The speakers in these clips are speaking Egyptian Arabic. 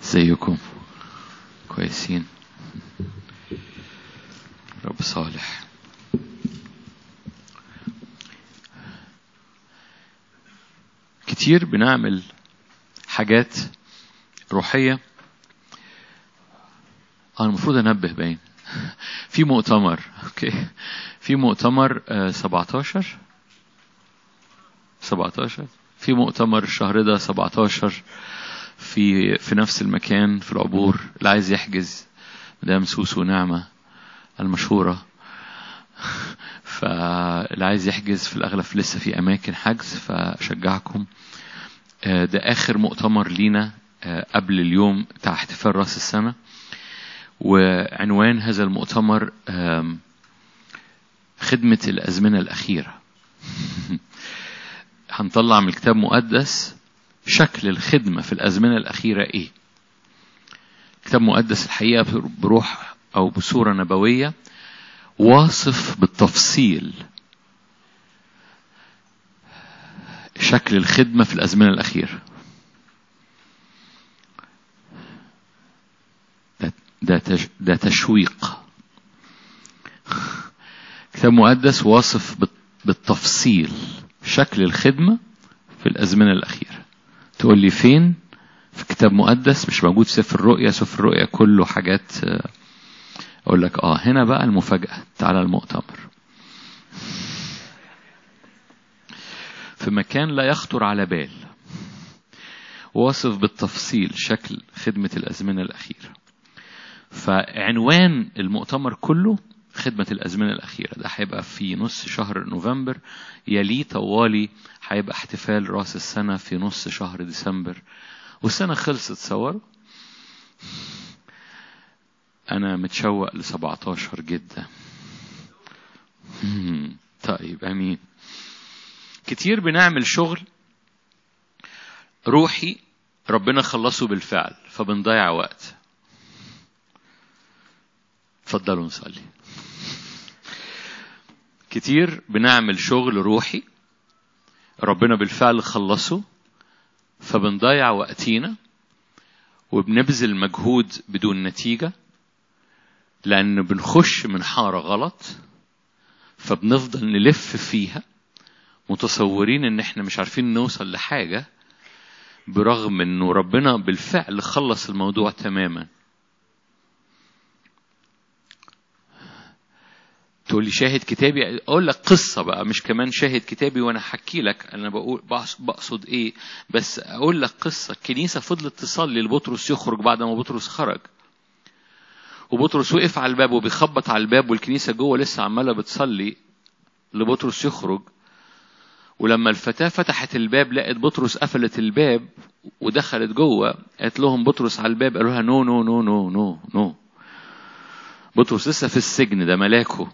ازيكم كويسين رب صالح كتير بنعمل حاجات روحية أنا المفروض أنبه باين في مؤتمر أوكي في مؤتمر آه، 17 17 في مؤتمر الشهر ده 17 في في نفس المكان في العبور اللي عايز يحجز مدام سوسو نعمة المشهورة فاللي عايز يحجز في الأغلب لسه في أماكن حجز فأشجعكم آه، ده آخر مؤتمر لينا آه، قبل اليوم بتاع احتفال رأس السنة وعنوان هذا المؤتمر آم، خدمة الأزمنة الأخيرة هنطلع من الكتاب مقدس شكل الخدمة في الأزمنة الأخيرة إيه كتاب مقدس الحقيقة بروح أو بصورة نبوية واصف بالتفصيل شكل الخدمة في الأزمنة الأخيرة ده, ده, تش ده تشويق كتاب مقدس واصف بال- بالتفصيل شكل الخدمة في الأزمنة الأخيرة تقول لي فين في كتاب مقدس مش موجود في سفر الرؤيا سفر الرؤيا كله حاجات آه، أقول لك آه هنا بقى المفاجأة تعالى المؤتمر في مكان لا يخطر على بال واصف بالتفصيل شكل خدمة الأزمنة الأخيرة فعنوان المؤتمر كله خدمة الأزمنة الأخيرة ده هيبقى في نص شهر نوفمبر يليه طوالي هيبقى احتفال رأس السنة في نص شهر ديسمبر والسنة خلصت تصوروا أنا متشوق ل 17 جدا مم. طيب أمين كتير بنعمل شغل روحي ربنا خلصه بالفعل فبنضيع وقت اتفضلوا نصلي كتير بنعمل شغل روحي ربنا بالفعل خلصه فبنضيع وقتينا وبنبذل مجهود بدون نتيجة لأن بنخش من حارة غلط فبنفضل نلف فيها متصورين ان احنا مش عارفين نوصل لحاجة برغم انه ربنا بالفعل خلص الموضوع تماما تقول لي شاهد كتابي اقول لك قصه بقى مش كمان شاهد كتابي وانا احكي لك انا بقول بقصد ايه بس اقول لك قصه الكنيسه فضلت تصلي لبطرس يخرج بعد ما بطرس خرج وبطرس وقف على الباب وبيخبط على الباب والكنيسه جوه لسه عماله بتصلي لبطرس يخرج ولما الفتاة فتحت الباب لقت بطرس قفلت الباب ودخلت جوه قالت لهم بطرس على الباب قالوا لها نو نو نو نو نو نو بطرس لسه في السجن ده ملاكه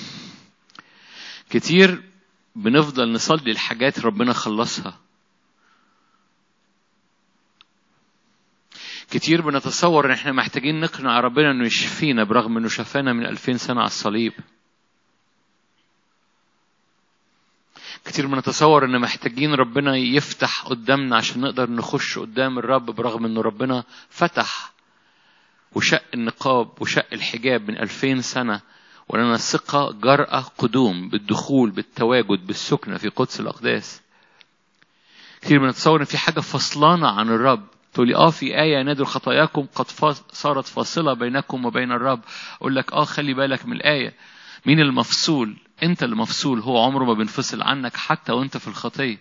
كتير بنفضل نصلي الحاجات ربنا خلصها كتير بنتصور ان احنا محتاجين نقنع ربنا انه يشفينا برغم انه شفانا من 2000 سنة على الصليب كتير بنتصور ان محتاجين ربنا يفتح قدامنا عشان نقدر نخش قدام الرب برغم انه ربنا فتح وشق النقاب وشق الحجاب من ألفين سنة ولنا ثقة جرأة قدوم بالدخول بالتواجد بالسكنة في قدس الأقداس كتير بنتصور ان في حاجة فصلانة عن الرب تقولي اه في آية نادوا خطاياكم قد فاص- صارت فاصلة بينكم وبين الرب أقول لك اه خلي بالك من الآية مين المفصول انت اللي مفصول هو عمره ما بينفصل عنك حتى وانت في الخطية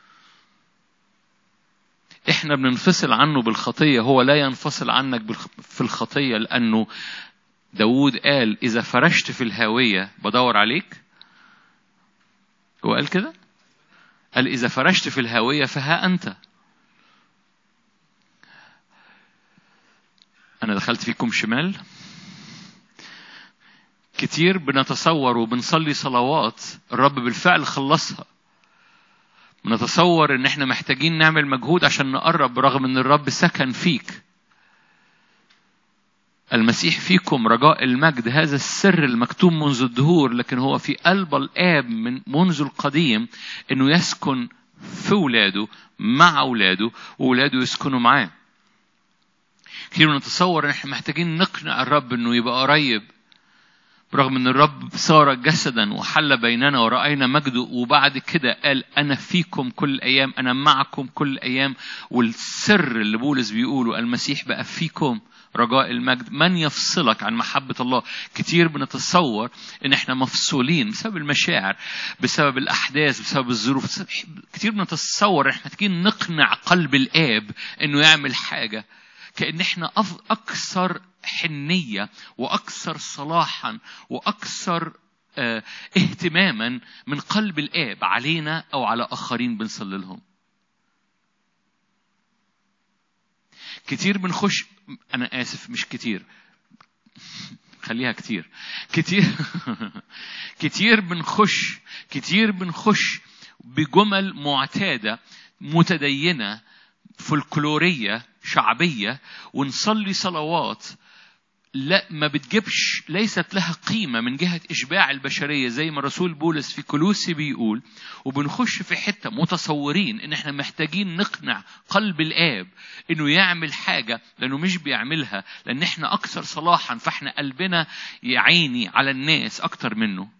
احنا بننفصل عنه بالخطية هو لا ينفصل عنك بالخ- في الخطية لأنه داود قال إذا فرشت في الهاوية بدور عليك هو قال كده قال إذا فرشت في الهاوية فها أنت أنا دخلت فيكم شمال كتير بنتصور وبنصلي صلوات الرب بالفعل خلصها بنتصور ان احنا محتاجين نعمل مجهود عشان نقرب رغم ان الرب سكن فيك المسيح فيكم رجاء المجد هذا السر المكتوب منذ الدهور لكن هو في قلب الآب من منذ القديم انه يسكن في ولاده مع اولاده واولاده يسكنوا معاه كتير بنتصور ان احنا محتاجين نقنع الرب انه يبقى قريب برغم ان الرب صار جسدا وحل بيننا ورأينا مجده وبعد كده قال انا فيكم كل الايام انا معكم كل الايام والسر اللي بولس بيقوله المسيح بقى فيكم رجاء المجد من يفصلك عن محبة الله كتير بنتصور ان احنا مفصولين بسبب المشاعر بسبب الاحداث بسبب الظروف كتير بنتصور ان احنا محتاجين نقنع قلب الاب انه يعمل حاجة كأن احنا اكثر حنية واكثر صلاحا واكثر اه اهتماما من قلب الاب علينا او على اخرين بنصلي لهم كتير بنخش انا اسف مش كتير خليها كتير كتير كتير بنخش كتير بنخش بجمل معتادة متدينة فولكلورية شعبية ونصلي صلوات لا ما بتجيبش ليست لها قيمة من جهة إشباع البشرية زي ما رسول بولس في كلوسي بيقول وبنخش في حتة متصورين إن إحنا محتاجين نقنع قلب الآب إنه يعمل حاجة لأنه مش بيعملها لأن إحنا أكثر صلاحا فإحنا قلبنا يعيني على الناس أكتر منه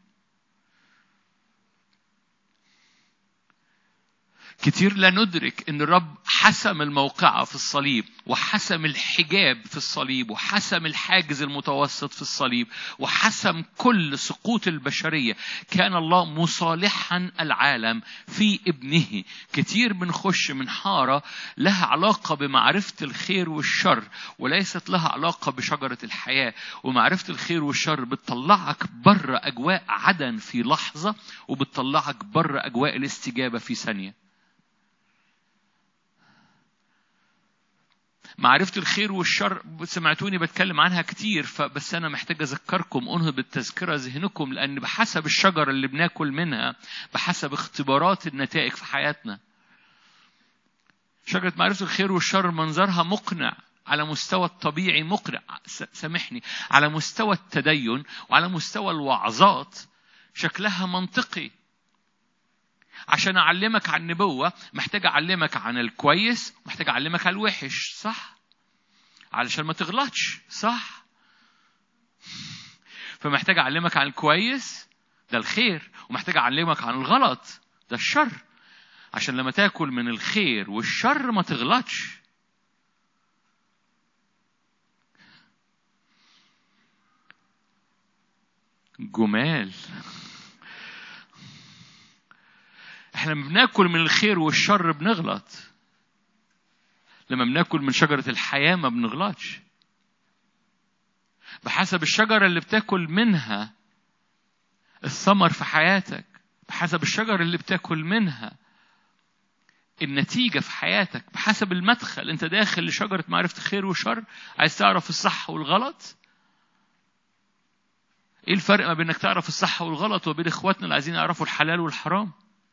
كتير لا ندرك ان الرب حسم الموقعة في الصليب وحسم الحجاب في الصليب وحسم الحاجز المتوسط في الصليب وحسم كل سقوط البشرية كان الله مصالحا العالم في ابنه كتير بنخش من حارة لها علاقة بمعرفة الخير والشر وليست لها علاقة بشجرة الحياة ومعرفة الخير والشر بتطلعك بره أجواء عدن في لحظة وبتطلعك بره أجواء الاستجابة في ثانية معرفة الخير والشر سمعتوني بتكلم عنها كتير فبس أنا محتاج أذكركم أنهض بالتذكرة ذهنكم لأن بحسب الشجرة اللي بناكل منها بحسب اختبارات النتائج في حياتنا شجرة معرفة الخير والشر منظرها مقنع على مستوى الطبيعي مقنع سامحني على مستوى التدين وعلى مستوى الوعظات شكلها منطقي عشان أعلمك عن النبوة محتاج أعلمك عن الكويس محتاج أعلمك عن الوحش صح علشان ما تغلطش صح فمحتاج أعلمك عن الكويس ده الخير ومحتاج أعلمك عن الغلط ده الشر عشان لما تاكل من الخير والشر ما تغلطش جمال احنا لما بناكل من الخير والشر بنغلط لما بناكل من شجرة الحياة ما بنغلطش بحسب الشجرة اللي بتاكل منها الثمر في حياتك بحسب الشجرة اللي بتاكل منها النتيجة في حياتك بحسب المدخل انت داخل لشجرة معرفة الخير والشر عايز تعرف الصح والغلط ايه الفرق ما بين انك تعرف الصح والغلط وبين اخواتنا اللي عايزين يعرفوا الحلال والحرام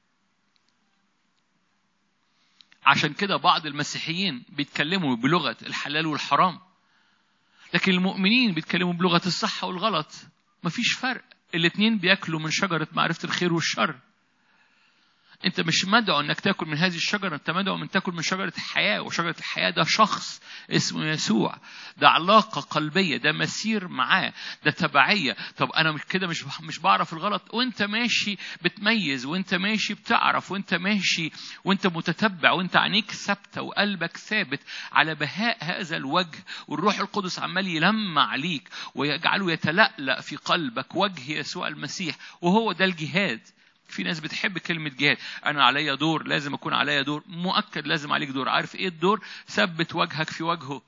عشان كده بعض المسيحيين بيتكلموا بلغة الحلال والحرام لكن المؤمنين بيتكلموا بلغة الصح والغلط مفيش فرق الاتنين بياكلوا من شجرة معرفة الخير والشر انت مش مدعو انك تاكل من هذه الشجره انت مدعو ان تاكل من شجره الحياه وشجره الحياه ده شخص اسمه يسوع ده علاقه قلبيه ده مسير معاه ده تبعيه طب انا مش كده مش مش بعرف الغلط وانت ماشي بتميز وانت ماشي بتعرف وانت ماشي وانت متتبع وانت عينيك ثابته وقلبك ثابت على بهاء هذا الوجه والروح القدس عمال يلمع عليك ويجعله يتلألأ في قلبك وجه يسوع المسيح وهو ده الجهاد في ناس بتحب كلمة جهاد أنا عليا دور لازم أكون عليا دور مؤكد لازم عليك دور عارف إيه الدور ثبت وجهك في وجهه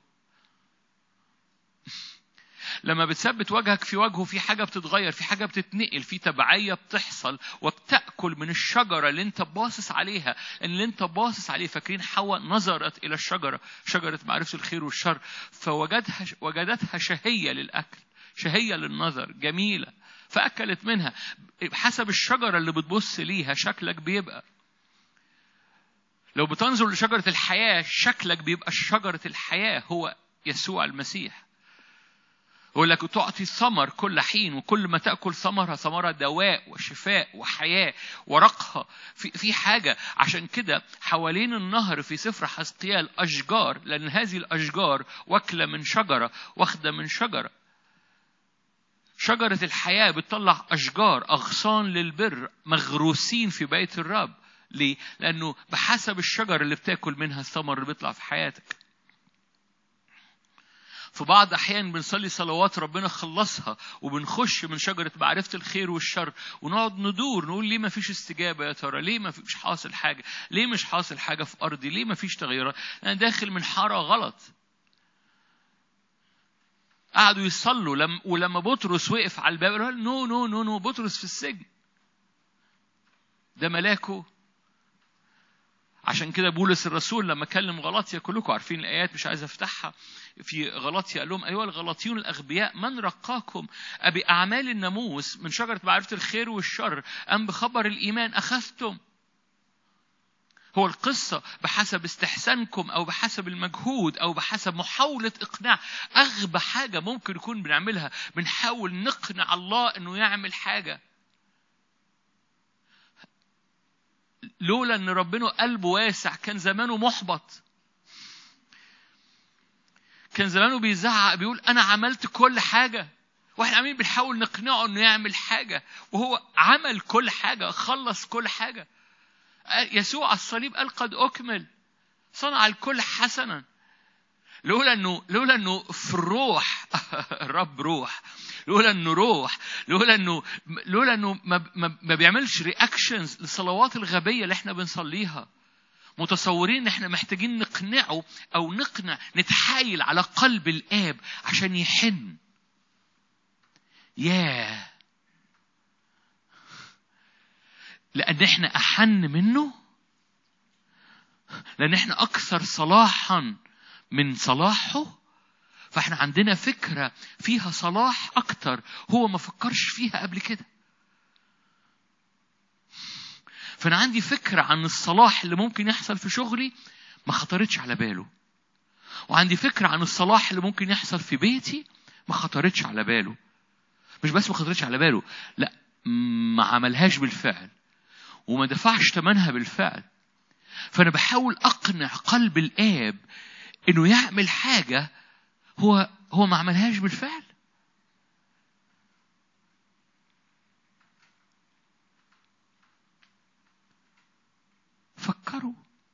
لما بتثبت وجهك في وجهه في حاجة بتتغير في حاجة بتتنقل في تبعية بتحصل وبتأكل من الشجرة اللي انت باصص عليها اللي انت باصص عليه فاكرين حواء نظرت إلى الشجرة شجرة معرفة الخير والشر فوجدها وجدتها شهية للأكل شهية للنظر جميلة فأكلت منها حسب الشجرة اللي بتبص ليها شكلك بيبقى لو بتنظر لشجرة الحياة شكلك بيبقى شجرة الحياة هو يسوع المسيح يقول لك تعطي ثمر كل حين وكل ما تاكل ثمرها ثمرها دواء وشفاء وحياه ورقها في في حاجه عشان كده حوالين النهر في سفر حزقيال اشجار لان هذه الاشجار واكله من شجره واخده من شجره شجرة الحياة بتطلع أشجار أغصان للبر مغروسين في بيت الرب ليه؟ لأنه بحسب الشجر اللي بتاكل منها الثمر اللي بيطلع في حياتك في بعض أحيان بنصلي صلوات ربنا خلصها وبنخش من شجرة معرفة الخير والشر ونقعد ندور نقول ليه ما فيش استجابة يا ترى ليه ما فيش حاصل حاجة ليه مش حاصل حاجة في أرضي ليه ما فيش تغيرات أنا داخل من حارة غلط قعدوا يصلوا لم ولما بطرس وقف على الباب قال نو نو نو نو بطرس في السجن ده ملاكه عشان كده بولس الرسول لما كلم غلاطيا كلكم عارفين الايات مش عايز افتحها في غلاطيا قال لهم ايها الغلاطيون الاغبياء من رقاكم ابي اعمال الناموس من شجره معرفه الخير والشر ام بخبر الايمان اخذتم هو القصة بحسب استحسانكم أو بحسب المجهود أو بحسب محاولة إقناع أغبى حاجة ممكن يكون بنعملها بنحاول نقنع الله إنه يعمل حاجة لولا إن ربنا قلبه واسع كان زمانه محبط كان زمانه بيزعق بيقول أنا عملت كل حاجة واحنا عاملين بنحاول نقنعه إنه يعمل حاجة وهو عمل كل حاجة خلص كل حاجة يسوع على الصليب قال قد أكمل صنع الكل حسنا لولا انه لولا انه في الروح الرب روح لولا انه روح لولا انه لولا انه ما, ما, ما بيعملش رياكشنز للصلوات الغبيه اللي احنا بنصليها متصورين ان احنا محتاجين نقنعه او نقنع نتحايل على قلب الاب عشان يحن ياه لأن احنا أحن منه لأن احنا أكثر صلاحا من صلاحه فاحنا عندنا فكرة فيها صلاح أكتر هو ما فكرش فيها قبل كده فأنا عندي فكرة عن الصلاح اللي ممكن يحصل في شغلي ما خطرتش على باله وعندي فكرة عن الصلاح اللي ممكن يحصل في بيتي ما خطرتش على باله مش بس ما خطرتش على باله لا ما عملهاش بالفعل وما دفعش ثمنها بالفعل فأنا بحاول أقنع قلب الآب إنه يعمل حاجة هو هو ما عملهاش بالفعل فكروا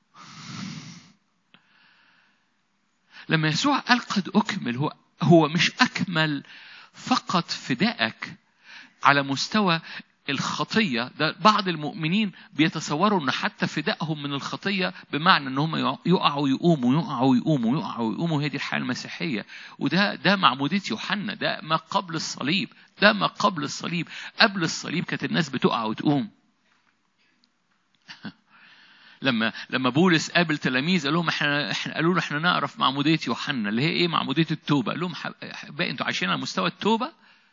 لما يسوع قال قد أكمل هو هو مش أكمل فقط فدائك على مستوى الخطية ده بعض المؤمنين بيتصوروا ان حتى فدائهم من الخطية بمعنى ان هم يقعوا يقوموا يقعوا يقوموا يقعوا يقوموا هي دي الحياة المسيحية وده ده معمودية يوحنا ده ما قبل الصليب ده ما قبل الصليب قبل الصليب كانت الناس بتقع وتقوم لما لما بولس قابل تلاميذ قال لهم احنا احنا قالوا له احنا نعرف معموديه يوحنا اللي هي ايه معموديه التوبه قال لهم باقي انتوا عايشين على مستوى التوبه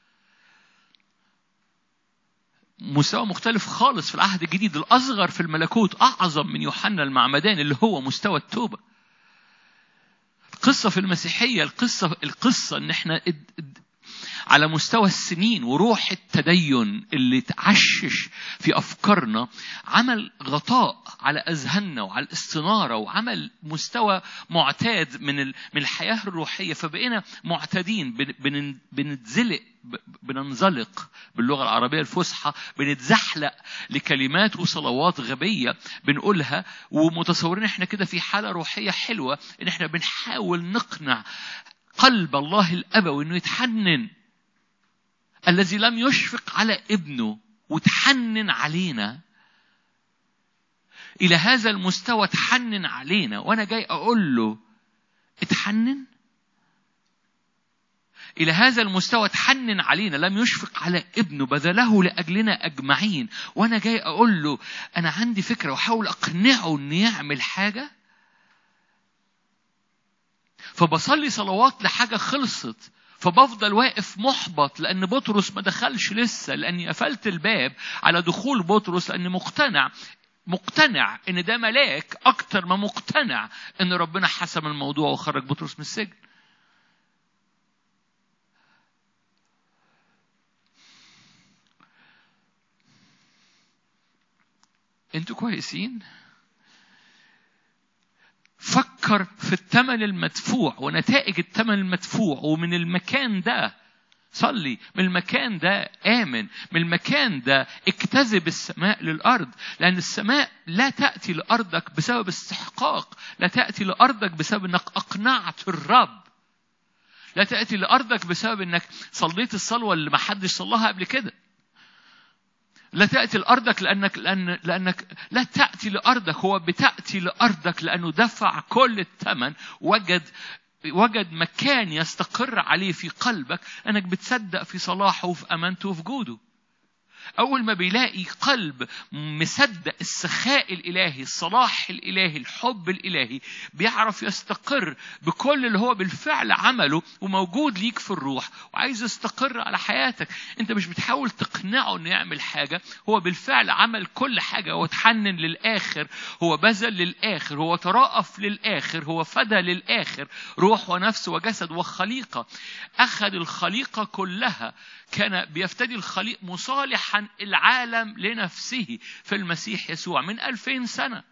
مستوى مختلف خالص في العهد الجديد الأصغر في الملكوت أعظم من يوحنا المعمدان اللي هو مستوى التوبة القصة في المسيحية القصة القصة إن إحنا على مستوى السنين وروح التدين اللي تعشش في أفكارنا عمل غطاء على أذهاننا وعلى الاستنارة وعمل مستوى معتاد من من الحياة الروحية فبقينا معتادين بنتزلق بننزلق باللغة العربية الفصحى بنتزحلق لكلمات وصلوات غبية بنقولها ومتصورين احنا كده في حالة روحية حلوة ان احنا بنحاول نقنع قلب الله الأبوي انه يتحنن الذي لم يشفق على ابنه وتحنن علينا إلى هذا المستوى تحنن علينا وأنا جاي أقول له اتحنن إلى هذا المستوى تحنن علينا لم يشفق على ابنه بذله لأجلنا أجمعين وأنا جاي أقول له أنا عندي فكرة وأحاول أقنعه إنه يعمل حاجة فبصلي صلوات لحاجة خلصت فبفضل واقف محبط لأن بطرس ما دخلش لسه لأني قفلت الباب على دخول بطرس لأني مقتنع مقتنع ان ده ملاك اكتر ما مقتنع ان ربنا حسم الموضوع وخرج بطرس من السجن انتوا كويسين فكر في الثمن المدفوع ونتائج الثمن المدفوع ومن المكان ده صلي من المكان ده آمن من المكان ده اكتذب السماء للأرض لأن السماء لا تأتي لأرضك بسبب استحقاق لا تأتي لأرضك بسبب أنك أقنعت الرب لا تأتي لأرضك بسبب أنك صليت الصلوة اللي ما حدش صلاها قبل كده لا تأتي لأرضك لأنك لأن لأنك لا تأتي لأرضك هو بتأتي لأرضك لأنه دفع كل الثمن وجد وجد مكان يستقر عليه في قلبك لأنك بتصدق في صلاحه وفي أمانته وفي جوده أول ما بيلاقي قلب مصدق السخاء الإلهي الصلاح الإلهي الحب الإلهي بيعرف يستقر بكل اللي هو بالفعل عمله وموجود ليك في الروح وعايز يستقر على حياتك أنت مش بتحاول تقنعه إنه يعمل حاجة هو بالفعل عمل كل حاجة هو تحنن للآخر هو بذل للآخر هو تراءف للآخر هو فدى للآخر روح ونفس وجسد وخليقة أخذ الخليقة كلها كان بيفتدي الخليق مصالحا العالم لنفسه في المسيح يسوع من ألفين سنة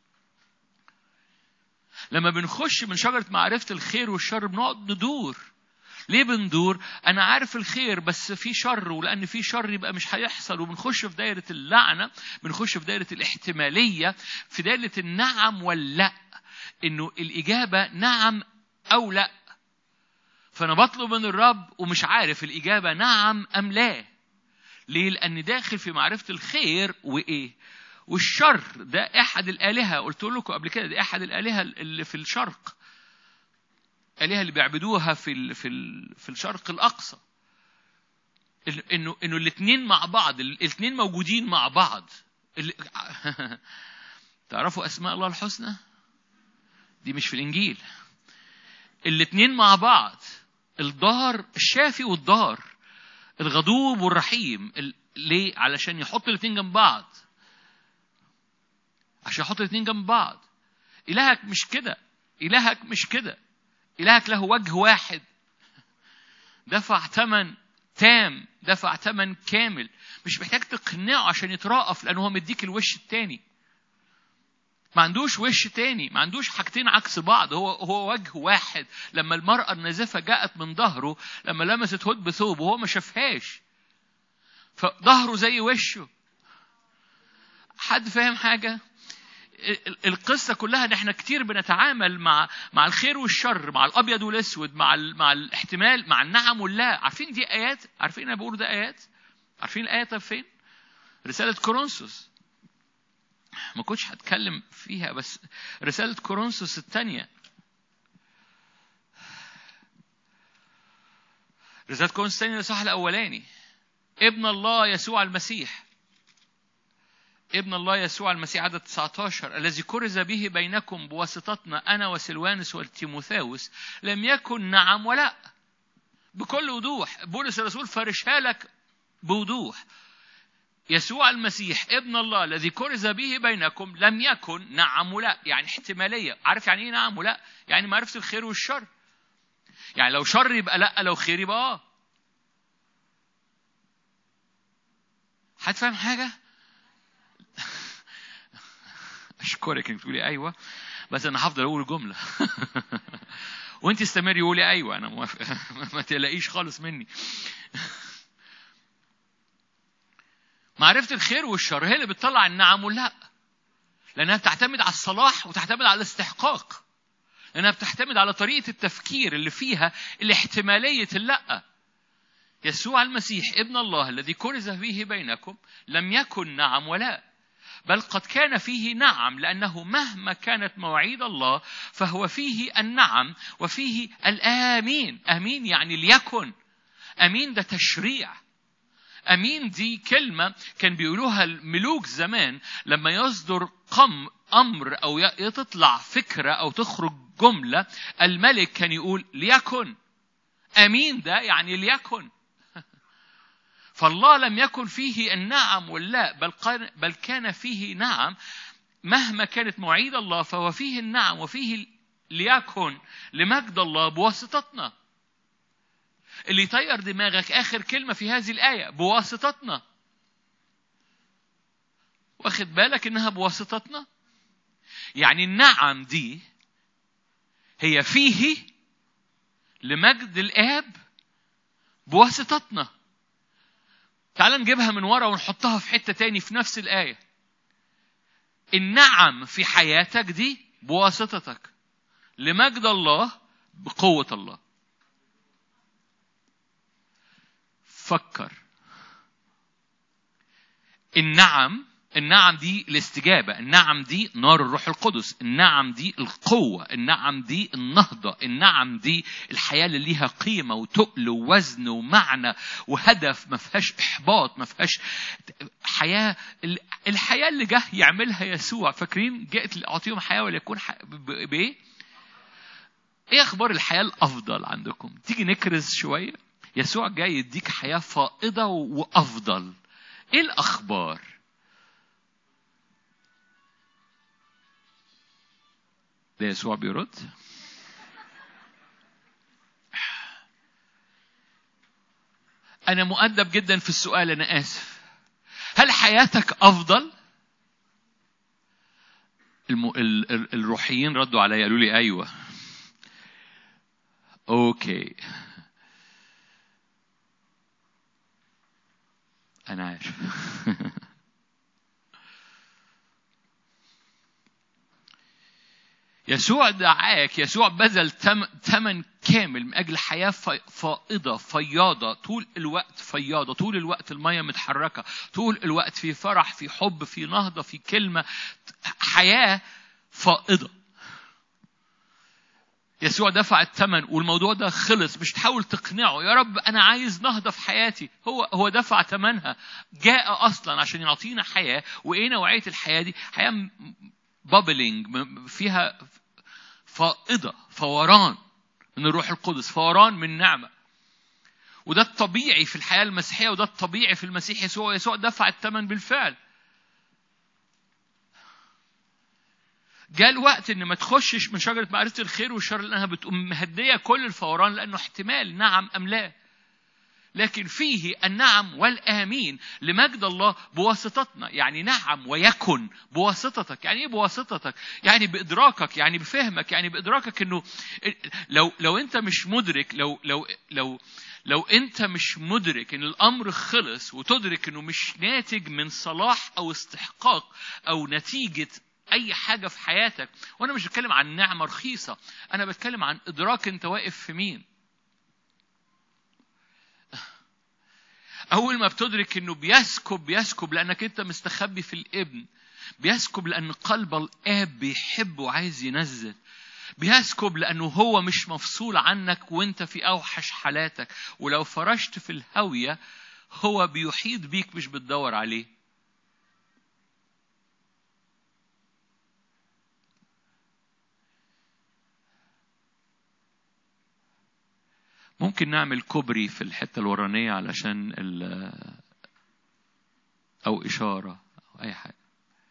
لما بنخش من شجرة معرفة الخير والشر بنقعد ندور ليه بندور؟ أنا عارف الخير بس في شر ولأن في شر يبقى مش هيحصل وبنخش في دايرة اللعنة بنخش في دايرة الاحتمالية في دايرة النعم واللا إنه الإجابة نعم أو لا فأنا بطلب من الرب ومش عارف الإجابة نعم أم لا ليه؟ لأن داخل في معرفة الخير وإيه؟ والشر ده أحد الآلهة قلت لكم قبل كده ده أحد الآلهة اللي في الشرق الآلهة اللي بيعبدوها في ال في ال في الشرق الأقصى إنه إنه الاثنين مع بعض الاثنين موجودين مع بعض تعرفوا أسماء الله الحسنى؟ دي مش في الإنجيل الاثنين مع بعض الضار الشافي والضار الغضوب والرحيم ليه علشان يحط الاثنين جنب بعض عشان يحط الاثنين جنب بعض إلهك مش كده إلهك مش كده إلهك له وجه واحد دفع ثمن تام دفع ثمن كامل مش محتاج تقنعه عشان يترأف لأنه هو مديك الوش التاني ما عندوش وش تاني ما عندوش حاجتين عكس بعض هو هو وجه واحد لما المرأة النازفة جاءت من ظهره لما لمست هود بثوبه هو ما شافهاش فظهره زي وشه حد فاهم حاجة؟ القصة كلها ان احنا كتير بنتعامل مع مع الخير والشر مع الابيض والاسود مع مع الاحتمال مع النعم واللا عارفين دي ايات عارفين انا بقول ده ايات عارفين الايه طب فين رسالة كورنثوس ما كنتش هتكلم فيها بس رسالة كورنثوس الثانية رسالة كورنثوس الثانية الإصحاح الأولاني ابن الله يسوع المسيح ابن الله يسوع المسيح عدد 19 الذي كرز به بينكم بواسطتنا أنا وسلوانس وتيموثاوس لم يكن نعم ولا بكل وضوح بولس الرسول فرشها لك بوضوح يسوع المسيح ابن الله الذي كرز به بينكم لم يكن نعم ولا يعني احتمالية عارف يعني ايه نعم ولا يعني معرفة الخير والشر يعني لو شر يبقى لا لو خير يبقى اه هتفهم حاجة اشكرك انك تقولي ايوه بس انا هفضل اقول جمله وانت استمري قولي ايوه انا موافق ما تقلقيش خالص مني معرفة الخير والشر هي اللي بتطلع النعم واللا لأنها بتعتمد على الصلاح وتعتمد على الاستحقاق لأنها بتعتمد على طريقة التفكير اللي فيها الاحتمالية اللأ يسوع المسيح ابن الله الذي كرز به بينكم لم يكن نعم ولا بل قد كان فيه نعم لأنه مهما كانت مواعيد الله فهو فيه النعم وفيه الآمين آمين يعني ليكن أمين ده تشريع أمين دي كلمة كان بيقولوها الملوك زمان لما يصدر قم أمر أو تطلع فكرة أو تخرج جملة الملك كان يقول ليكن أمين ده يعني ليكن فالله لم يكن فيه النعم واللا بل, بل كان فيه نعم مهما كانت مواعيد الله فهو فيه النعم وفيه ليكن لمجد الله بواسطتنا اللي يطير دماغك آخر كلمة في هذه الآية بواسطتنا واخد بالك انها بواسطتنا يعني النعم دي هي فيه لمجد الاب بواسطتنا تعال نجيبها من ورا ونحطها في حته تاني في نفس الايه النعم في حياتك دي بواسطتك لمجد الله بقوه الله فكر النعم النعم دي الاستجابة النعم دي نار الروح القدس النعم دي القوة النعم دي النهضة النعم دي الحياة اللي ليها قيمة وتقل ووزن ومعنى وهدف ما فيهاش إحباط ما فيهاش حياة الحياة اللي جه يعملها يسوع فاكرين جاءت لأعطيهم حياة وليكون بإيه؟ إيه أخبار الحياة الأفضل عندكم؟ تيجي نكرز شوية يسوع جاي يديك حياة فائضة وأفضل إيه الأخبار؟ ده يسوع بيرد أنا مؤدب جدا في السؤال أنا آسف هل حياتك أفضل؟ الم... ال... ال... الروحيين ردوا عليا قالوا لي أيوه أوكي أنا عارف يسوع دعاك يسوع بذل ثمن كامل من أجل حياة فائضة فياضة طول الوقت فياضة طول الوقت المية متحركة طول الوقت في فرح في حب في نهضة في كلمة حياة فائضة يسوع دفع الثمن والموضوع ده خلص مش تحاول تقنعه يا رب انا عايز نهضه في حياتي هو هو دفع ثمنها جاء اصلا عشان يعطينا حياه وايه نوعيه الحياه دي حياه بابلينج فيها فائضة فوران من الروح القدس فوران من نعمة وده الطبيعي في الحياة المسيحية وده الطبيعي في المسيح يسوع يسوع دفع الثمن بالفعل جاء الوقت ان ما تخشش من شجره معرفه الخير والشر لانها بتقوم مهديه كل الفوران لانه احتمال نعم ام لا لكن فيه النعم والآمين لمجد الله بواسطتنا يعني نعم ويكن بواسطتك يعني ايه بواسطتك يعني بإدراكك يعني بفهمك يعني بإدراكك انه لو لو انت مش مدرك لو لو لو لو انت مش مدرك ان الامر خلص وتدرك انه مش ناتج من صلاح او استحقاق او نتيجه اي حاجه في حياتك وانا مش بتكلم عن نعمه رخيصه انا بتكلم عن ادراك انت واقف في مين أول ما بتدرك إنه بيسكب بيسكب لأنك أنت مستخبي في الابن بيسكب لأن قلب الآب بيحب وعايز ينزل بيسكب لأنه هو مش مفصول عنك وأنت في أوحش حالاتك ولو فرشت في الهاوية هو بيحيط بيك مش بتدور عليه ممكن نعمل كوبري في الحتة الورانية علشان ال أو إشارة أو أي حاجة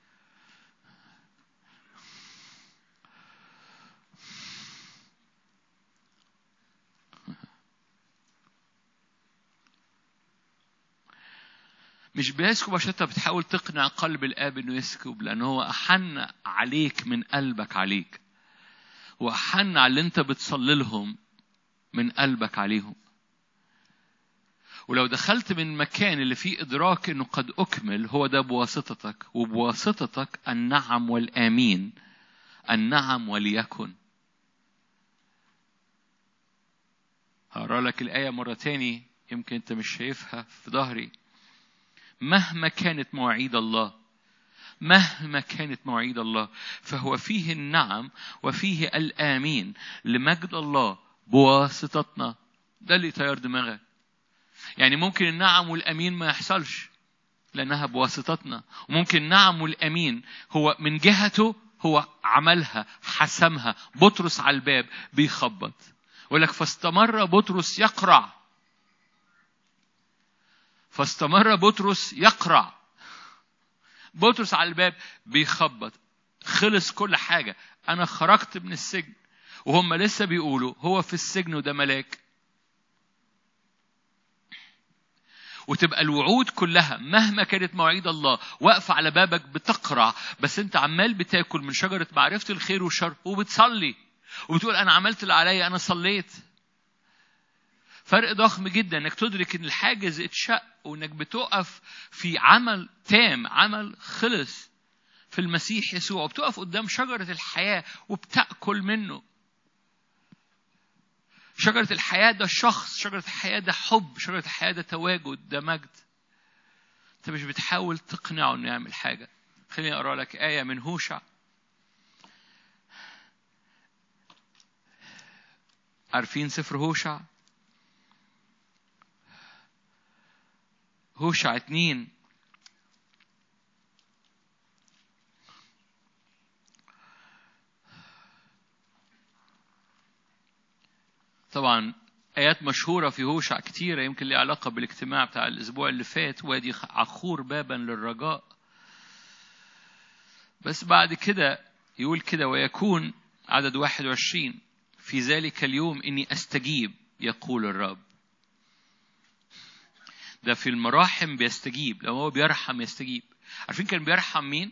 مش بيسكب عشان انت بتحاول تقنع قلب الاب انه يسكب لان هو احن عليك من قلبك عليك واحن على اللي انت بتصلي لهم من قلبك عليهم ولو دخلت من مكان اللي فيه إدراك إنه قد أكمل هو ده بواسطتك وبواسطتك النعم والآمين النعم وليكن هقرا لك الآية مرة تاني يمكن أنت مش شايفها في ظهري مهما كانت مواعيد الله مهما كانت مواعيد الله فهو فيه النعم وفيه الآمين لمجد الله بواسطتنا ده اللي يطير دماغك يعني ممكن النعم والامين ما يحصلش لانها بواسطتنا وممكن النعم والامين هو من جهته هو عملها حسمها بطرس على الباب بيخبط يقول لك فاستمر بطرس يقرع فاستمر بطرس يقرع بطرس على الباب بيخبط خلص كل حاجه انا خرجت من السجن وهم لسه بيقولوا هو في السجن وده ملاك وتبقى الوعود كلها مهما كانت مواعيد الله واقفة على بابك بتقرع بس انت عمال بتاكل من شجرة معرفة الخير والشر وبتصلي وبتقول انا عملت اللي عليا انا صليت فرق ضخم جدا انك تدرك ان الحاجز اتشق وانك بتقف في عمل تام عمل خلص في المسيح يسوع وبتقف قدام شجرة الحياة وبتأكل منه شجرة الحياة ده شخص شجرة الحياة ده حب شجرة الحياة ده تواجد ده مجد انت مش بتحاول تقنعه انه يعمل حاجة خليني اقرا لك آية من هوشع عارفين سفر هوشع هوشع اتنين طبعا آيات مشهورة في هوشع كتيرة يمكن لها علاقة بالاجتماع بتاع الأسبوع اللي فات وادي عخور بابا للرجاء بس بعد كده يقول كده ويكون عدد 21 في ذلك اليوم إني أستجيب يقول الرب ده في المراحم بيستجيب لو هو بيرحم يستجيب عارفين كان بيرحم مين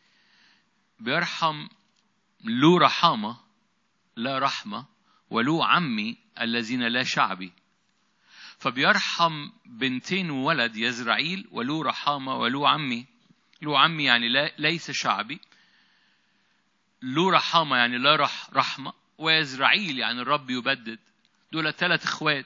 بيرحم له رحامة لا رحمة وله عمي الذين لا شعبي فبيرحم بنتين وولد يزرعيل وله رحامة وله عمي له عمي يعني لا ليس شعبي له رحامة يعني لا رح رحمة ويزرعيل يعني الرب يبدد دول ثلاث اخوات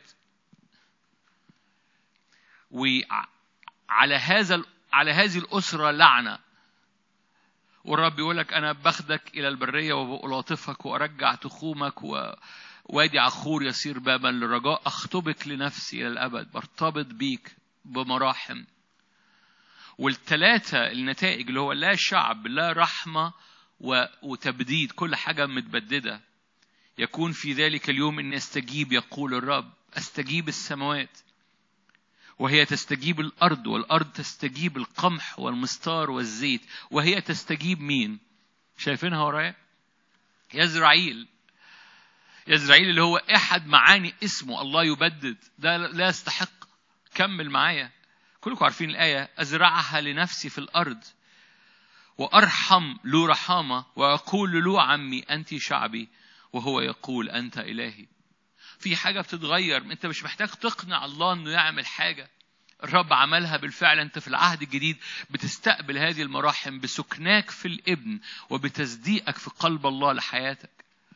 وعلى هذا على هذه الأسرة لعنة والرب يقول لك أنا باخدك إلى البرية وألاطفك وأرجع تخومك و... وادي عخور يصير بابا للرجاء أخطبك لنفسي إلى الأبد برتبط بيك بمراحم والثلاثة النتائج اللي هو لا شعب لا رحمة و... وتبديد كل حاجة متبددة يكون في ذلك اليوم أن أستجيب يقول الرب أستجيب السماوات وهي تستجيب الأرض والأرض تستجيب القمح والمستار والزيت وهي تستجيب مين شايفينها ورايا يزرعيل يزرعيل اللي هو أحد معاني اسمه الله يبدد ده لا يستحق كمل معايا كلكم عارفين الآية أزرعها لنفسي في الأرض وأرحم له رحامة وأقول له عمي أنت شعبي وهو يقول أنت إلهي في حاجة بتتغير انت مش محتاج تقنع الله انه يعمل حاجة الرب عملها بالفعل انت في العهد الجديد بتستقبل هذه المراحم بسكناك في الابن وبتصديقك في قلب الله لحياتك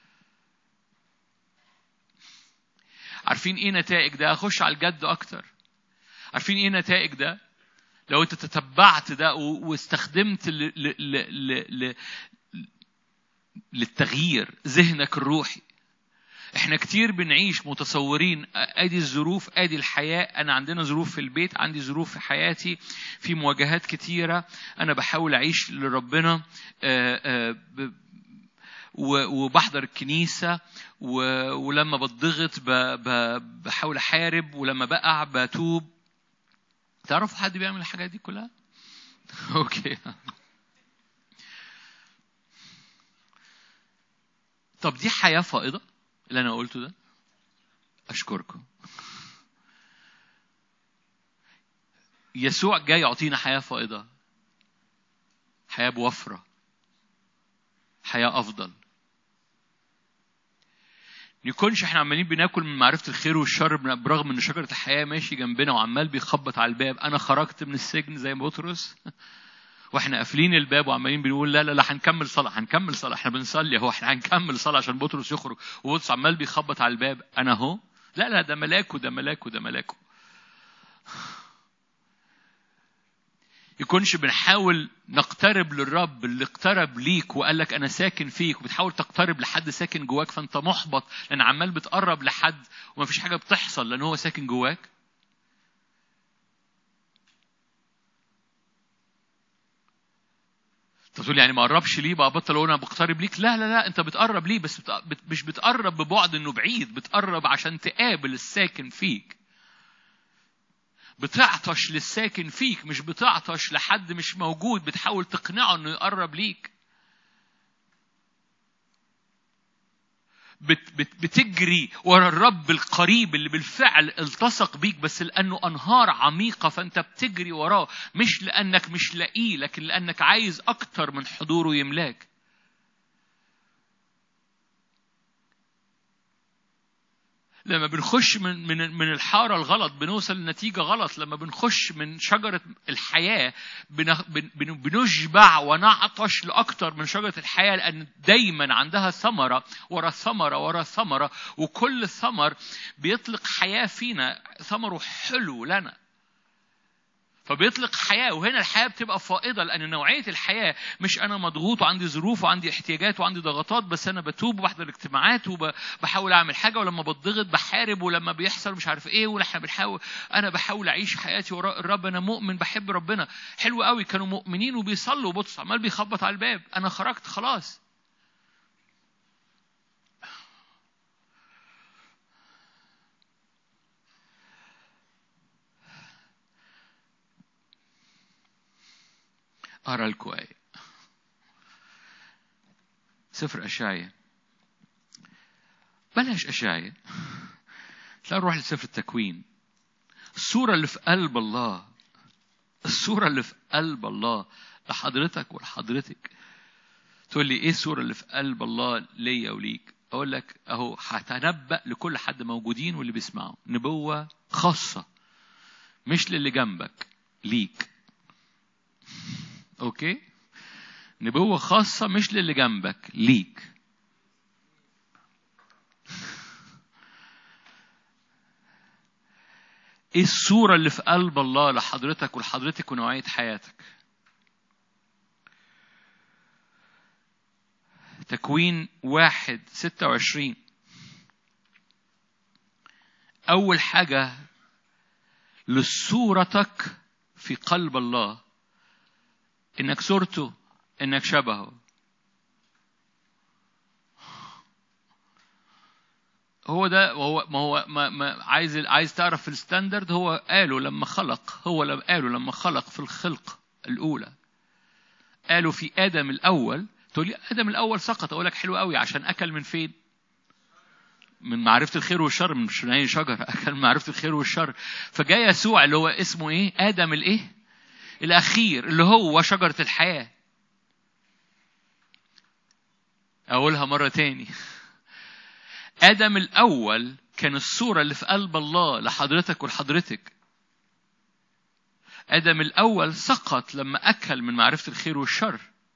عارفين ايه نتائج ده اخش على الجد اكتر عارفين ايه نتائج ده لو انت تتبعت ده واستخدمت ل... ل... ل... ل... للتغيير ذهنك الروحي احنا كتير بنعيش متصورين ادي الظروف ادي الحياه انا عندنا ظروف في البيت عندي ظروف في حياتي في مواجهات كتيره انا بحاول اعيش لربنا وبحضر الكنيسه ولما بتضغط بحاول احارب ولما بقع بتوب تعرفوا حد بيعمل الحاجات دي كلها اوكي طب دي حياه فائضه اللي أنا قلته ده؟ أشكركم. يسوع جاي يعطينا حياة فائضة. حياة بوفرة. حياة أفضل. يكونش احنا عمالين بناكل من معرفة الخير والشر برغم ان شجرة الحياة ماشي جنبنا وعمال بيخبط على الباب انا خرجت من السجن زي بطرس واحنا قافلين الباب وعمالين بنقول لا لا لا هنكمل صلاة هنكمل صلاة احنا بنصلي اهو احنا هنكمل صلاة عشان بطرس يخرج وبطرس عمال بيخبط على الباب انا اهو لا لا ده ملاكه ده ملاكه ده ملاكه يكونش بنحاول نقترب للرب اللي اقترب ليك وقال لك انا ساكن فيك وبتحاول تقترب لحد ساكن جواك فانت محبط لان عمال بتقرب لحد ومفيش حاجه بتحصل لان هو ساكن جواك انت تقول يعني ما اقربش ليه بقى بطل اقول انا بقترب ليك لا لا لا انت بتقرب ليه بس بت... مش بتقرب ببعد انه بعيد بتقرب عشان تقابل الساكن فيك بتعطش للساكن فيك مش بتعطش لحد مش موجود بتحاول تقنعه انه يقرب ليك بت بت بتجري ورا الرب القريب اللي بالفعل التصق بيك بس لانه انهار عميقه فانت بتجري وراه مش لانك مش لاقيه لكن لانك عايز اكتر من حضوره يملاك لما بنخش من من من الحاره الغلط بنوصل لنتيجه غلط لما بنخش من شجره الحياه بن- بن- بنشبع ونعطش لاكتر من شجره الحياه لان دايما عندها ثمره ورا ثمره ورا ثمره وكل ثمر بيطلق حياه فينا ثمره حلو لنا فبيطلق حياة وهنا الحياة بتبقى فائضة لأن نوعية الحياة مش أنا مضغوط وعندي ظروف وعندي احتياجات وعندي ضغطات بس أنا بتوب وبحضر اجتماعات وبحاول أعمل حاجة ولما بتضغط بحارب ولما بيحصل مش عارف إيه ونحن بنحاول أنا بحاول أعيش حياتي وراء الرب أنا مؤمن بحب ربنا حلو قوي كانوا مؤمنين وبيصلوا وبطس عمال بيخبط على الباب أنا خرجت خلاص أقرأ لكم آية سفر أشعيا بلاش أشعيا تعالوا نروح لسفر التكوين الصورة اللي في قلب الله الصورة اللي في قلب الله لحضرتك ولحضرتك تقول لي ايه الصورة اللي في قلب الله ليا وليك اقول لك اهو هتنبأ لكل حد موجودين واللي بيسمعوا نبوة خاصة مش للي جنبك ليك اوكي نبوة خاصة مش للي جنبك ليك ايه الصورة اللي في قلب الله لحضرتك ولحضرتك ونوعية حياتك تكوين واحد ستة وعشرين أول حاجة لصورتك في قلب الله إنك صورته إنك شبهه هو ده هو ما هو ما, ما عايز عايز تعرف في الستاندرد هو قالوا لما خلق هو لما قالوا لما خلق في الخلق الأولى قالوا في آدم الأول تقول لي آدم الأول سقط أقول لك حلو قوي عشان أكل من فين؟ من معرفة الخير والشر من مش من أي شجرة أكل من معرفة الخير والشر فجاء يسوع اللي هو اسمه إيه؟ آدم الإيه؟ الأخير اللي هو شجرة الحياة أقولها مرة تاني آدم الأول كان الصورة اللي في قلب الله لحضرتك ولحضرتك آدم الأول سقط لما أكل من معرفة الخير والشر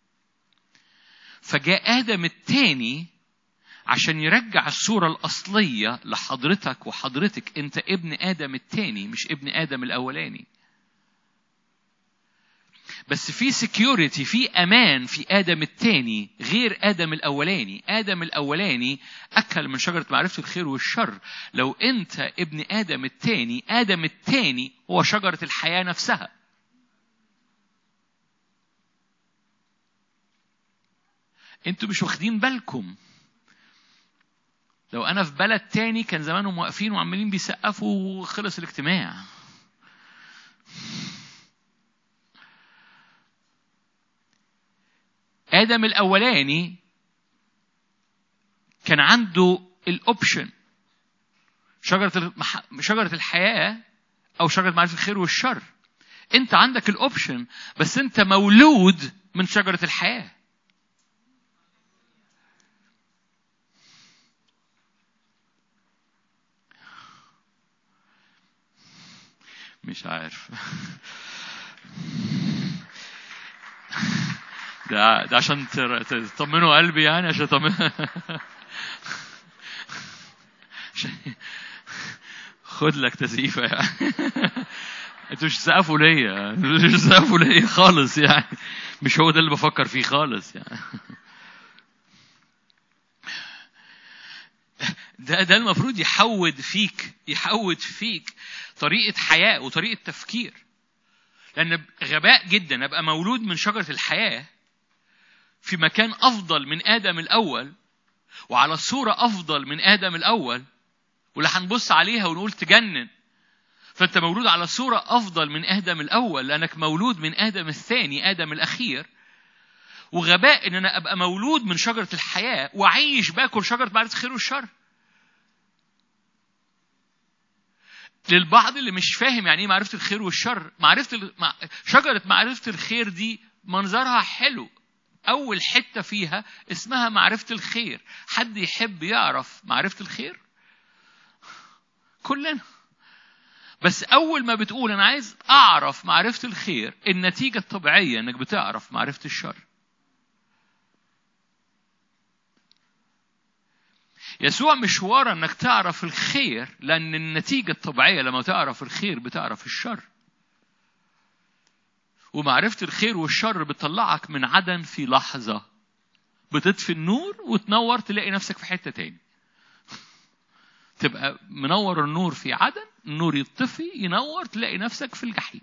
فجاء آدم الثاني عشان يرجع الصورة الأصلية لحضرتك وحضرتك أنت ابن آدم الثاني مش ابن آدم الأولاني بس في سكيورتي في امان في ادم الثاني غير ادم الاولاني ادم الاولاني اكل من شجره معرفه الخير والشر لو انت ابن ادم الثاني ادم الثاني هو شجره الحياه نفسها انتوا مش واخدين بالكم لو انا في بلد تاني كان زمانهم واقفين وعمالين بيسقفوا وخلص الاجتماع آدم الأولاني كان عنده الأوبشن شجرة المح... شجرة الحياة أو شجرة معرفة الخير والشر أنت عندك الأوبشن بس أنت مولود من شجرة الحياة مش عارف ده ده عشان تر- تطمنوا قلبي يعني عشان تطمن عشان- خد لك تزييفه يعني انتوا مش تسقفوا ليا مش تسقفوا ليا خالص يعني مش هو ده اللي بفكر فيه خالص يعني ده ده المفروض يحود فيك يحود فيك طريقة حياة وطريقة تفكير لأن غباء جدا أبقى مولود من شجرة الحياة في مكان أفضل من آدم الأول وعلى صورة أفضل من آدم الأول واللي هنبص عليها ونقول تجنن فأنت مولود على صورة أفضل من آدم الأول لأنك مولود من آدم الثاني آدم الأخير وغباء ان انا ابقى مولود من شجره الحياه واعيش باكل شجره معرفه الخير والشر للبعض اللي مش فاهم يعني ايه معرفه الخير والشر معرفه ال... مع... شجره معرفه الخير دي منظرها حلو اول حته فيها اسمها معرفه الخير حد يحب يعرف معرفه الخير كلنا بس اول ما بتقول انا عايز اعرف معرفه الخير النتيجه الطبيعيه انك بتعرف معرفه الشر يسوع مش ورا انك تعرف الخير لان النتيجه الطبيعيه لما تعرف الخير بتعرف الشر ومعرفه الخير والشر بتطلعك من عدن في لحظه بتطفي النور وتنور تلاقي نفسك في حته تاني تبقى منور النور في عدن النور يطفي ينور تلاقي نفسك في الجحيم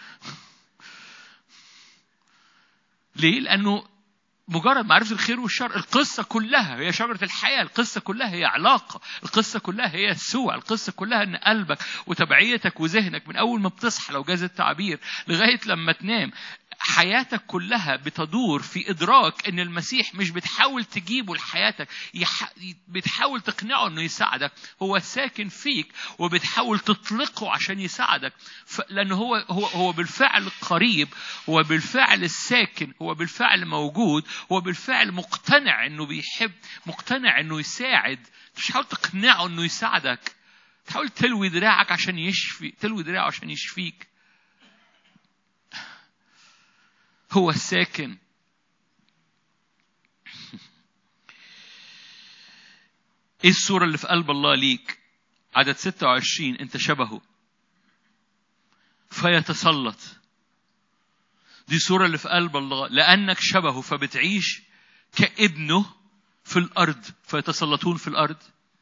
ليه لانه مجرد معرفة الخير والشر القصة كلها هي شجرة الحياة القصة كلها هي علاقة القصة كلها هي السوء القصة كلها ان قلبك وتبعيتك وذهنك من اول ما بتصحى لو جاز التعبير لغاية لما تنام حياتك كلها بتدور في ادراك ان المسيح مش بتحاول تجيبه لحياتك يح... بتحاول تقنعه انه يساعدك هو ساكن فيك وبتحاول تطلقه عشان يساعدك ف... لان هو هو هو بالفعل قريب هو بالفعل الساكن هو بالفعل موجود هو بالفعل مقتنع انه بيحب مقتنع انه يساعد مش تحاول تقنعه انه يساعدك تحاول تلوي دراعك عشان يشفي تلوي دراعه عشان يشفيك هو الساكن ايه الصورة اللي في قلب الله ليك عدد 26 انت شبهه فيتسلط دي الصورة اللي في قلب الله لأنك شبهه فبتعيش كابنه في الأرض فيتسلطون في الأرض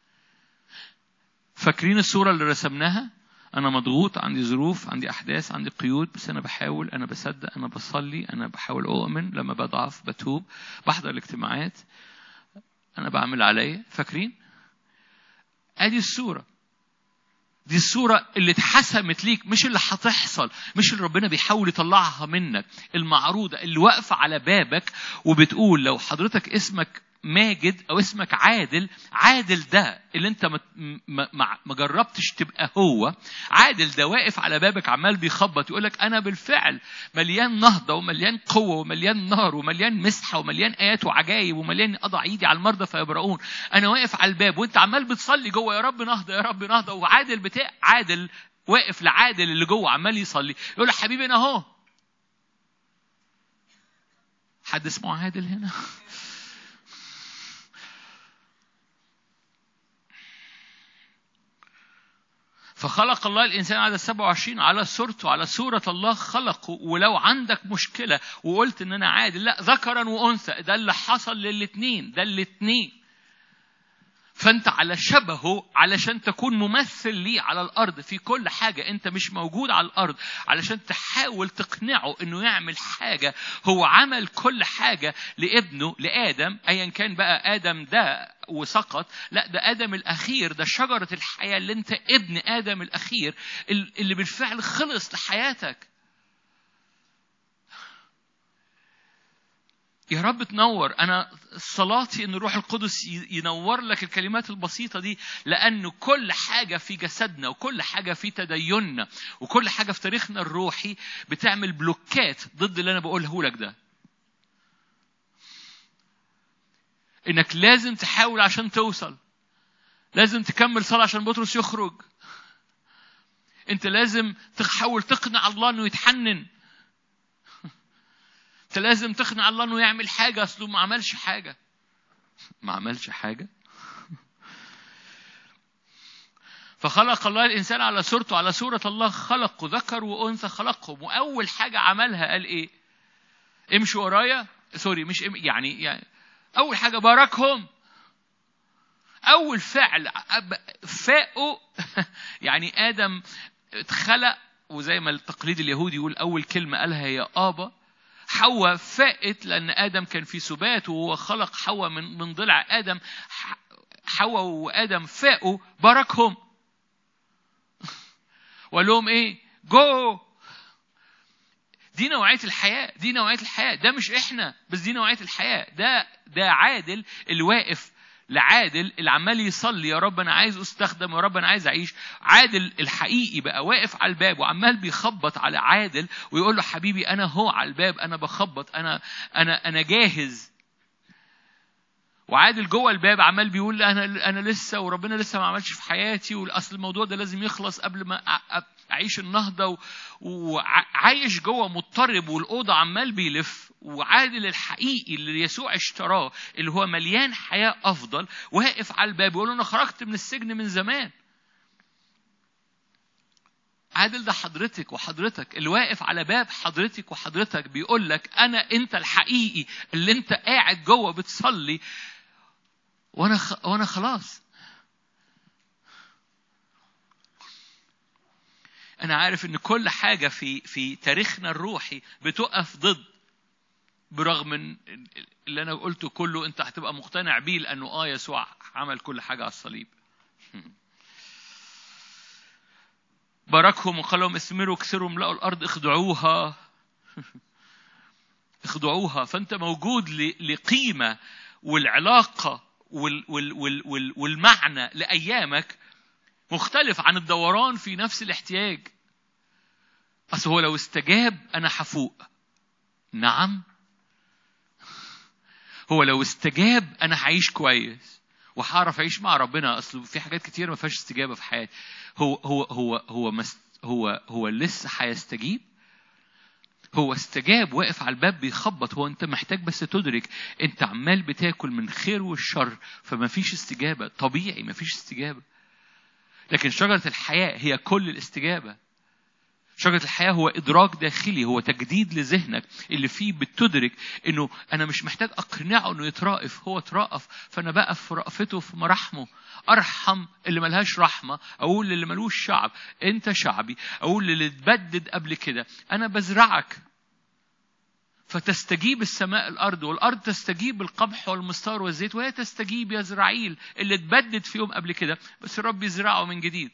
فاكرين الصورة اللي رسمناها أنا مضغوط عندي ظروف عندي أحداث عندي قيود بس أنا بحاول أنا بصدق أنا بصلي أنا بحاول أؤمن لما بضعف بتوب بحضر الاجتماعات أنا بعمل عليا فاكرين؟ أدي الصورة دي الصورة اللي اتحسمت ليك مش اللي هتحصل مش اللي ربنا بيحاول يطلعها منك المعروضة اللي واقفة على بابك وبتقول لو حضرتك اسمك ماجد او اسمك عادل عادل ده اللي انت ما, ما, ما جربتش تبقى هو عادل ده واقف على بابك عمال بيخبط يقول لك انا بالفعل مليان نهضه ومليان قوه ومليان نار ومليان مسحه ومليان ايات وعجائب ومليان اضع ايدي على المرضى فيبرؤون انا واقف على الباب وانت عمال بتصلي جوه يا رب نهضه يا رب نهضه وعادل بتاع عادل واقف لعادل اللي جوه عمال يصلي يقول له حبيبي انا اهو حد اسمه عادل هنا فخلق الله الإنسان على 27 على صورته على صورة الله خلقه ولو عندك مشكلة وقلت إن أنا عادل لا ذكرا وأنثى ده اللي حصل للاتنين ده الاتنين فأنت على شبهه علشان تكون ممثل ليه على الأرض في كل حاجة أنت مش موجود على الأرض علشان تحاول تقنعه إنه يعمل حاجة هو عمل كل حاجة لابنه لآدم أيا كان بقى آدم ده وسقط لا ده آدم الأخير ده شجرة الحياة اللي أنت ابن آدم الأخير اللي بالفعل خلص لحياتك يا رب تنور انا صلاتي ان الروح القدس ينور لك الكلمات البسيطه دي لانه كل حاجه في جسدنا وكل حاجه في تديننا وكل حاجه في تاريخنا الروحي بتعمل بلوكات ضد اللي انا بقوله لك ده انك لازم تحاول عشان توصل لازم تكمل صلاه عشان بطرس يخرج انت لازم تحاول تقنع الله انه يتحنن انت لازم تقنع الله انه يعمل حاجه اصله ما عملش حاجه ما عملش حاجه فخلق الله الانسان على صورته على صوره الله خلقه ذكر وانثى خلقهم واول حاجه عملها قال ايه امشوا ورايا سوري مش يعني يعني اول حاجه باركهم اول فعل فاقوا يعني ادم اتخلق وزي ما التقليد اليهودي يقول اول كلمه قالها هي ابا حواء فاقت لأن آدم كان في سبات وهو خلق حواء من من ضلع آدم حواء وآدم فاقوا باركهم وقال لهم إيه؟ جو دي نوعية الحياة دي نوعية الحياة ده مش احنا بس دي نوعية الحياة ده ده عادل اللي واقف لعادل اللي عمال يصلي يا رب انا عايز استخدم يا رب انا عايز اعيش عادل الحقيقي بقى واقف على الباب وعمال بيخبط على عادل ويقول له حبيبي انا هو على الباب انا بخبط انا انا انا جاهز وعادل جوه الباب عمال بيقول انا انا لسه وربنا لسه ما عملش في حياتي واصل الموضوع ده لازم يخلص قبل ما اعيش النهضه وعايش جوه مضطرب والاوضه عمال بيلف وعادل الحقيقي اللي يسوع اشتراه اللي هو مليان حياه افضل واقف على الباب يقول انا خرجت من السجن من زمان عادل ده حضرتك وحضرتك اللي واقف على باب حضرتك وحضرتك بيقول لك انا انت الحقيقي اللي انت قاعد جوه بتصلي وانا خ... وانا خلاص انا عارف ان كل حاجه في في تاريخنا الروحي بتقف ضد برغم من اللي انا قلته كله انت هتبقى مقتنع بيه لانه اه يسوع عمل كل حاجه على الصليب باركهم وقال لهم اثمروا كسروا املأوا الارض اخضعوها اخضعوها فانت موجود لقيمه والعلاقه وال وال وال وال والمعنى لايامك مختلف عن الدوران في نفس الاحتياج اصل هو لو استجاب انا هفوق نعم هو لو استجاب انا هعيش كويس وهعرف اعيش مع ربنا اصل في حاجات كتير ما فيهاش استجابه في حياتي هو هو هو هو مست هو هو لسه هيستجيب هو استجاب واقف على الباب بيخبط هو انت محتاج بس تدرك انت عمال بتاكل من خير والشر فما فيش استجابه طبيعي ما فيش استجابه لكن شجره الحياه هي كل الاستجابه شجرة الحياة هو إدراك داخلي هو تجديد لذهنك اللي فيه بتدرك إنه أنا مش محتاج أقنعه إنه يترأف هو اترأف فأنا بقى في رأفته في مراحمه أرحم اللي ملهاش رحمة أقول للي ملوش شعب أنت شعبي أقول للي اتبدد قبل كده أنا بزرعك فتستجيب السماء الأرض والأرض تستجيب القمح والمستار والزيت وهي تستجيب يا زرعيل اللي اتبدد في يوم قبل كده بس الرب يزرعه من جديد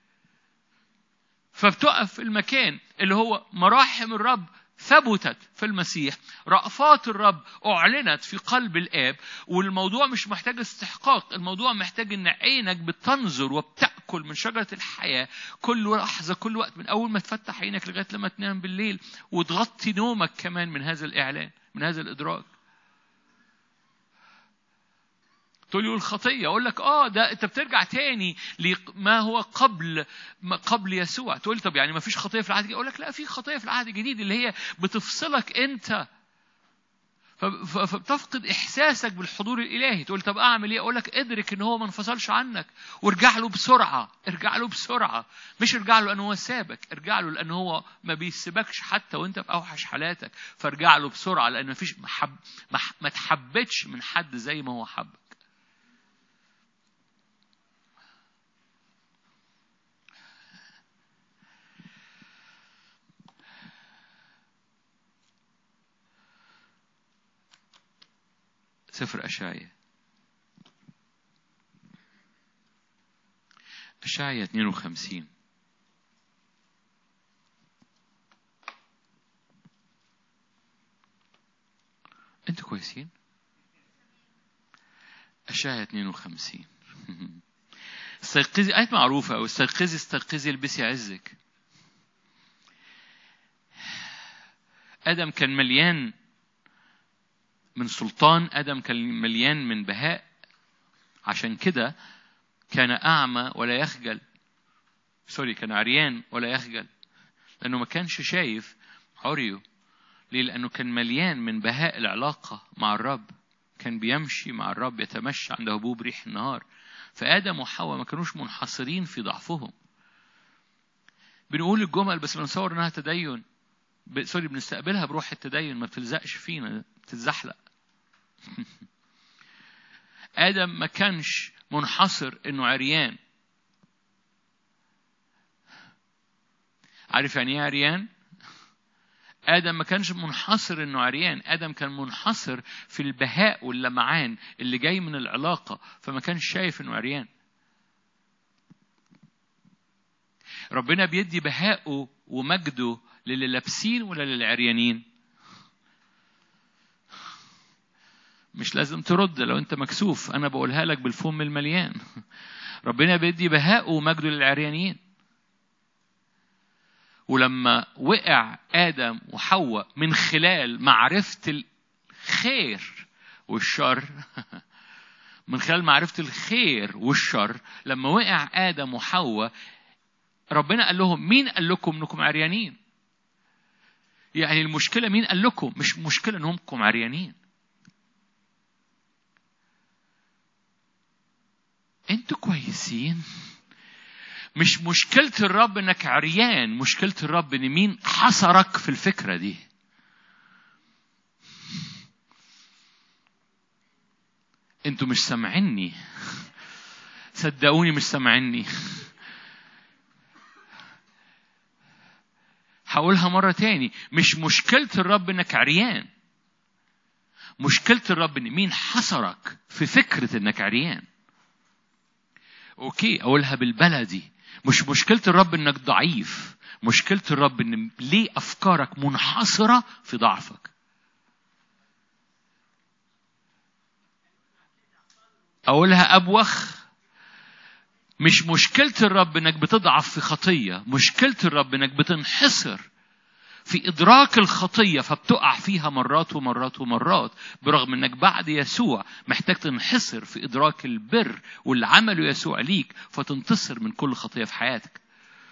فبتقف في المكان اللي هو مراحم الرب ثبتت في المسيح رأفات الرب أعلنت في قلب الآب والموضوع مش محتاج استحقاق الموضوع محتاج إن عينك بتنظر وبتأكل من شجرة الحياة كل لحظة كل وقت من أول ما تفتح عينك لغاية لما تنام بالليل وتغطي نومك كمان من هذا الإعلان من هذا الإدراك تقول لي الخطيه اقول لك اه ده انت بترجع تاني لما هو قبل ما قبل يسوع تقول لي طب يعني ما فيش خطيه في العهد الجديد اقول لك لا في خطيه في العهد الجديد اللي هي بتفصلك انت فبتفقد احساسك بالحضور الالهي تقول طب اعمل ايه اقول لك ادرك ان هو ما انفصلش عنك وارجع له بسرعه ارجع له بسرعه مش ارجع له لانه هو سابك ارجع له لانه هو ما بيسيبكش حتى وانت في اوحش حالاتك فارجع له بسرعه لان مفيش محب ما تحبتش من حد زي ما هو حبك سفر أشعية أشعية 52 أنتوا كويسين؟ أشعية 52 استيقظي آية معروفة أو استيقظي استيقظي البسي عزك آدم كان مليان من سلطان آدم كان مليان من بهاء عشان كده كان أعمى ولا يخجل سوري كان عريان ولا يخجل لأنه ما كانش شايف عريه ليه؟ لأنه كان مليان من بهاء العلاقة مع الرب كان بيمشي مع الرب يتمشى عند هبوب ريح النهار فآدم وحواء ما كانوش منحصرين في ضعفهم بنقول الجمل بس بنصور انها تدين سوري بنستقبلها بروح التدين ما بتلزقش فينا بتتزحلق آدم ما كانش منحصر إنه عريان عارف يعني إيه عريان؟ آدم ما كانش منحصر إنه عريان، آدم كان منحصر في البهاء واللمعان اللي جاي من العلاقة، فما كانش شايف إنه عريان. ربنا بيدي بهاءه ومجده للي لابسين ولا للعريانين مش لازم ترد لو انت مكسوف انا بقولها لك بالفم المليان ربنا بيدي بهاءه ومجده للعريانين ولما وقع ادم وحواء من خلال معرفه الخير والشر من خلال معرفه الخير والشر لما وقع ادم وحواء ربنا قال لهم مين قال لكم انكم عريانين يعني المشكله مين قال لكم مش مشكله انكم عريانين انتوا كويسين مش مشكلة الرب انك عريان مشكلة الرب ان مين حصرك في الفكرة دي انتوا مش سامعيني صدقوني مش سامعيني هقولها مرة تاني مش مشكلة الرب انك عريان مشكلة الرب ان مين حصرك في فكرة انك عريان اوكي اقولها بالبلدي مش مشكلة الرب انك ضعيف مشكلة الرب ان ليه افكارك منحصرة في ضعفك اقولها ابوخ مش مشكلة الرب انك بتضعف في خطية مشكلة الرب انك بتنحصر في إدراك الخطية فبتقع فيها مرات ومرات ومرات برغم إنك بعد يسوع محتاج تنحصر في إدراك البر واللي عمله يسوع ليك فتنتصر من كل خطية في حياتك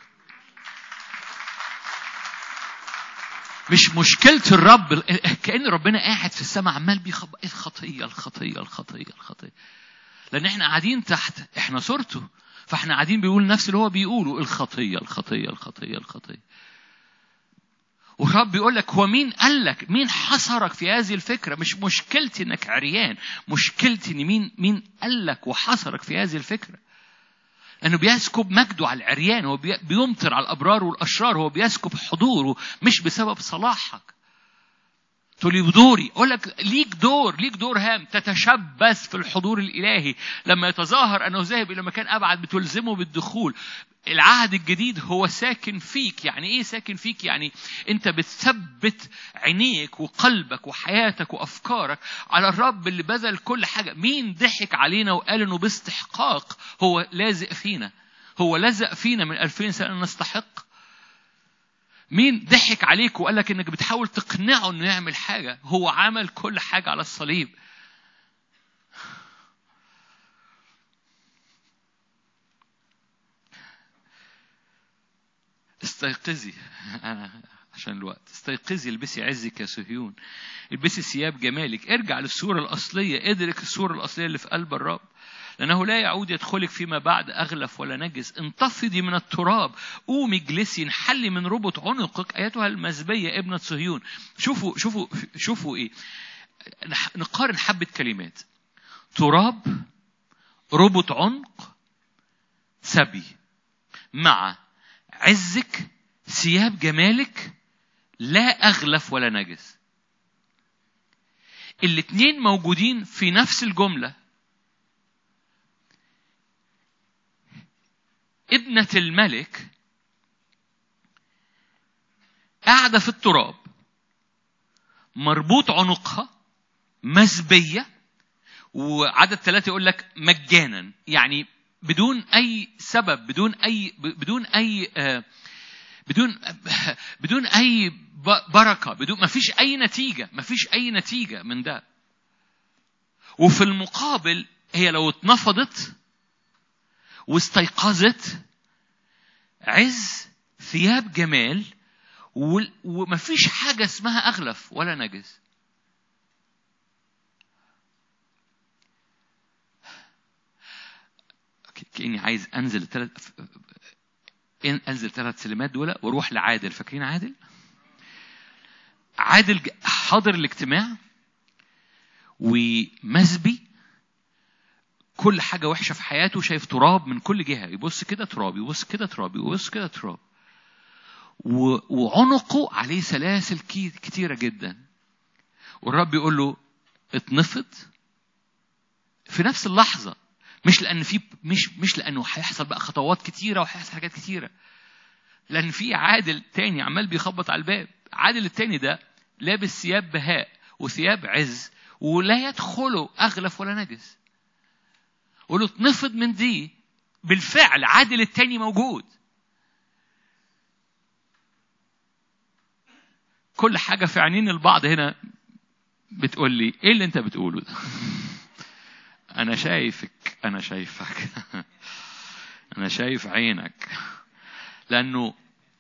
مش مشكلة الرب كأن ربنا قاعد في السماء عمال بيخبط الخطية الخطية الخطية الخطية لأن احنا قاعدين تحت احنا صورته فاحنا قاعدين بيقول نفس اللي هو بيقوله الخطية الخطية الخطية الخطية والرب بيقول لك هو مين قال لك مين حصرك في هذه الفكره مش مشكلتي انك عريان مشكلتي ان مين مين قال لك وحصرك في هذه الفكره لانه بيسكب مجده على العريان هو بيمطر على الابرار والاشرار هو بيسكب حضوره مش بسبب صلاحك تقول لي دوري اقول لك ليك دور ليك دور هام تتشبث في الحضور الالهي لما يتظاهر انه ذاهب الى مكان ابعد بتلزمه بالدخول العهد الجديد هو ساكن فيك يعني ايه ساكن فيك يعني انت بتثبت عينيك وقلبك وحياتك وافكارك على الرب اللي بذل كل حاجه مين ضحك علينا وقال انه باستحقاق هو لازق فينا هو لزق فينا من 2000 سنه نستحق مين ضحك عليك وقال لك انك بتحاول تقنعه انه يعمل حاجه هو عمل كل حاجه على الصليب استيقظي عشان الوقت استيقظي البسي عزك يا صهيون البسي ثياب جمالك ارجع للصورة الأصلية ادرك الصورة الأصلية اللي في قلب الرب لأنه لا يعود يدخلك فيما بعد أغلف ولا نجس انتفضي من التراب قومي اجلسي انحلي من ربط عنقك أيتها المزبية ابنة صهيون شوفوا شوفوا شوفوا إيه نقارن حبة كلمات تراب ربط عنق سبي مع عزك ثياب جمالك لا أغلف ولا نجس الاتنين موجودين في نفس الجملة ابنة الملك قاعدة في التراب مربوط عنقها مزبية وعدد ثلاثة يقول لك مجانا يعني بدون أي سبب بدون أي بدون أي بدون بدون أي بركة بدون ما فيش أي نتيجة ما فيش أي نتيجة من ده وفي المقابل هي لو اتنفضت واستيقظت عز ثياب جمال ومفيش حاجة اسمها أغلف ولا نجس كأني عايز أنزل الثلاث أنزل ثلاث سلمات دول وأروح لعادل فاكرين عادل؟ عادل حاضر الاجتماع ومزبي كل حاجة وحشة في حياته شايف تراب من كل جهة يبص كده تراب يبص كده تراب يبص كده تراب وعنقه عليه سلاسل كتيرة جدا والرب يقول له اتنفض في نفس اللحظة مش لأن في مش مش لأنه هيحصل بقى خطوات كتيرة وهيحصل حاجات كتيرة لأن في عادل تاني عمال بيخبط على الباب عادل التاني ده لابس ثياب بهاء وثياب عز ولا يدخله أغلف ولا نجس قول له اتنفض من دي بالفعل عادل التاني موجود كل حاجة في عينين البعض هنا بتقول لي ايه اللي انت بتقوله ده انا شايفك انا شايفك انا شايف عينك لانه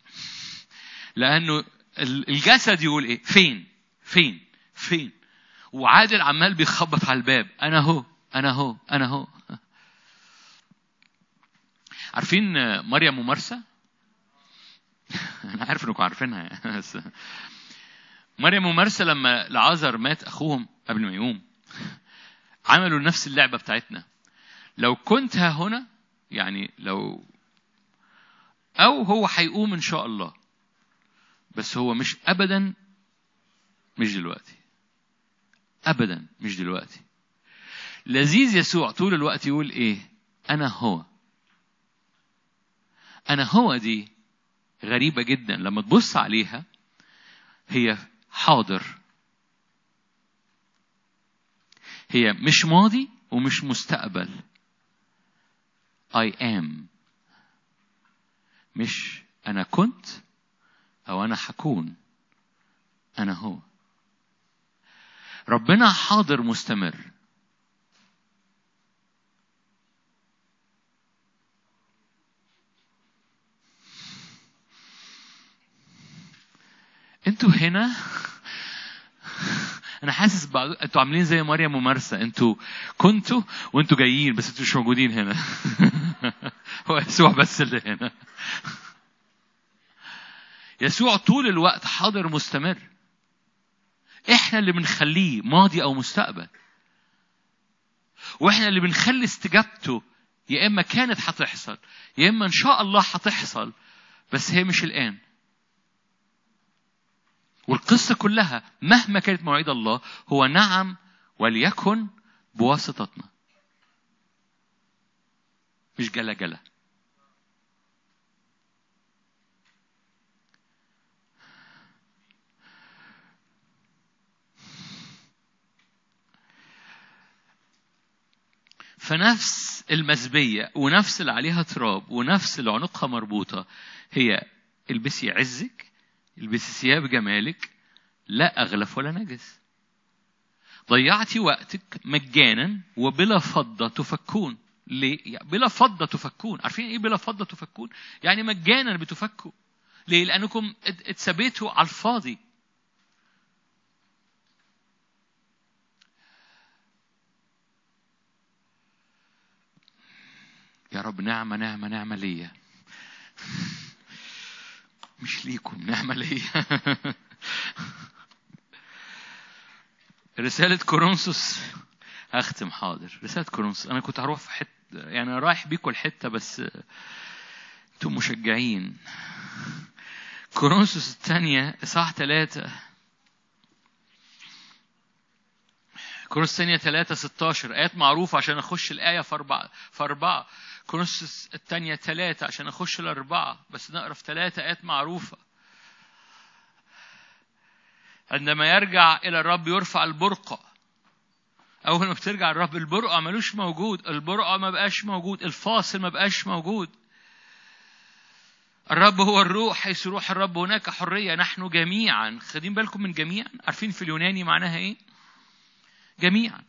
لانه الجسد يقول ايه فين فين فين وعادل عمال بيخبط على الباب انا هو انا هو انا هو عارفين مريم ومرسى انا عارف انكم عارفينها بس مريم ومرسى لما لعازر مات اخوهم قبل ما يقوم عملوا نفس اللعبه بتاعتنا لو كنت ها هنا يعني لو او هو هيقوم ان شاء الله بس هو مش ابدا مش دلوقتي ابدا مش دلوقتي لذيذ يسوع طول الوقت يقول ايه انا هو انا هو دي غريبه جدا لما تبص عليها هي حاضر هي مش ماضي ومش مستقبل I am مش أنا كنت أو أنا حكون أنا هو ربنا حاضر مستمر انتوا هنا انا حاسس بعض انتوا عاملين زي مريم ومرسى انتوا كنتوا وانتوا جايين بس انتوا مش موجودين هنا هو يسوع بس اللي هنا يسوع طول الوقت حاضر مستمر احنا اللي بنخليه ماضي او مستقبل واحنا اللي بنخلي استجابته يا اما كانت هتحصل يا اما ان شاء الله هتحصل بس هي مش الان والقصة كلها مهما كانت مواعيد الله هو نعم وليكن بواسطتنا مش جلا جلا فنفس المزبية ونفس اللي عليها تراب ونفس اللي عنقها مربوطة هي البسي عزك البسي ثياب جمالك لا أغلف ولا نجس ضيعتي وقتك مجانا وبلا فضة تفكون ليه؟ يعني بلا فضة تفكون عارفين ايه بلا فضة تفكون؟ يعني مجانا بتفكوا ليه؟ لأنكم اتثبتوا على الفاضي يا رب نعمة نعمة نعمة ليا مش ليكم نعمة ليا رسالة كورنثوس أختم حاضر رسالة كورنثوس أنا كنت هروح في حتة يعني رايح بيكم الحتة بس أنتم مشجعين كورنثوس الثانية إصحاح ثلاثة كورنثوس الثانية ثلاثة 16 آيات معروفة عشان أخش الآية في أربعة في أربعة كورنثوس الثانية ثلاثة عشان أخش الأربعة بس نقرا في ثلاثة آيات معروفة عندما يرجع إلى الرب يرفع البرقع أول ما بترجع الرب البرقع ملوش موجود البرقع ما بقاش موجود الفاصل ما بقاش موجود الرب هو الروح حيث روح الرب هناك حرية نحن جميعا خدين بالكم من جميعا عارفين في اليوناني معناها ايه جميعا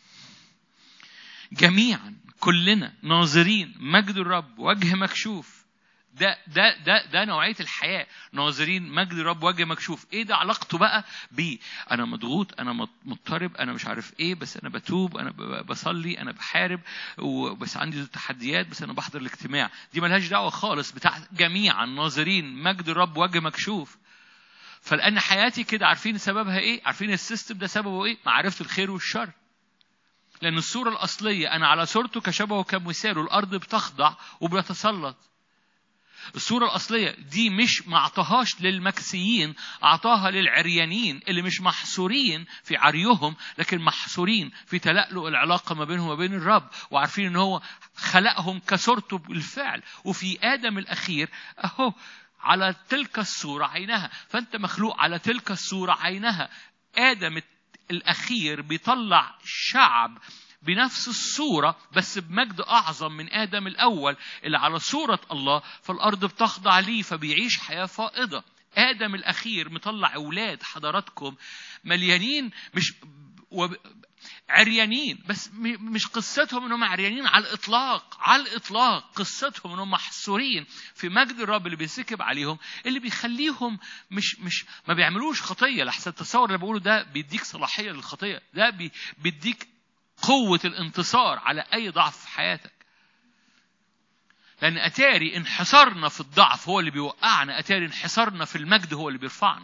جميعا كلنا ناظرين مجد الرب وجه مكشوف ده ده ده ده نوعيه الحياه ناظرين مجد الرب وجه مكشوف ايه ده علاقته بقى ب انا مضغوط انا مضطرب انا مش عارف ايه بس انا بتوب انا بصلي انا بحارب بس عندي تحديات بس انا بحضر الاجتماع دي ملهاش دعوه خالص بتاع جميعا ناظرين مجد الرب وجه مكشوف فلان حياتي كده عارفين سببها ايه عارفين السيستم ده سببه ايه معرفه الخير والشر لأن الصورة الأصلية أنا على صورته كشبهه كمثاله الأرض بتخضع وبتسلط الصورة الأصلية دي مش ما أعطاهاش للمكسيين أعطاها للعريانين اللي مش محصورين في عريهم لكن محصورين في تلألؤ العلاقة ما بينهم وبين الرب وعارفين إن هو خلقهم كصورته بالفعل وفي آدم الأخير أهو على تلك الصورة عينها فأنت مخلوق على تلك الصورة عينها آدم الأخير بيطلع شعب بنفس الصورة بس بمجد أعظم من آدم الأول اللي على صورة الله فالأرض بتخضع ليه فبيعيش حياة فائضة آدم الأخير مطلع أولاد حضراتكم مليانين مش وب... عريانين بس مش قصتهم انهم عريانين على الاطلاق على الاطلاق قصتهم انهم محصورين في مجد الرب اللي بيسكب عليهم اللي بيخليهم مش مش ما بيعملوش خطيه لحسن التصور اللي بقوله ده بيديك صلاحيه للخطيه ده بي بيديك قوه الانتصار على اي ضعف في حياتك لان اتاري انحصارنا في الضعف هو اللي بيوقعنا اتاري انحصارنا في المجد هو اللي بيرفعنا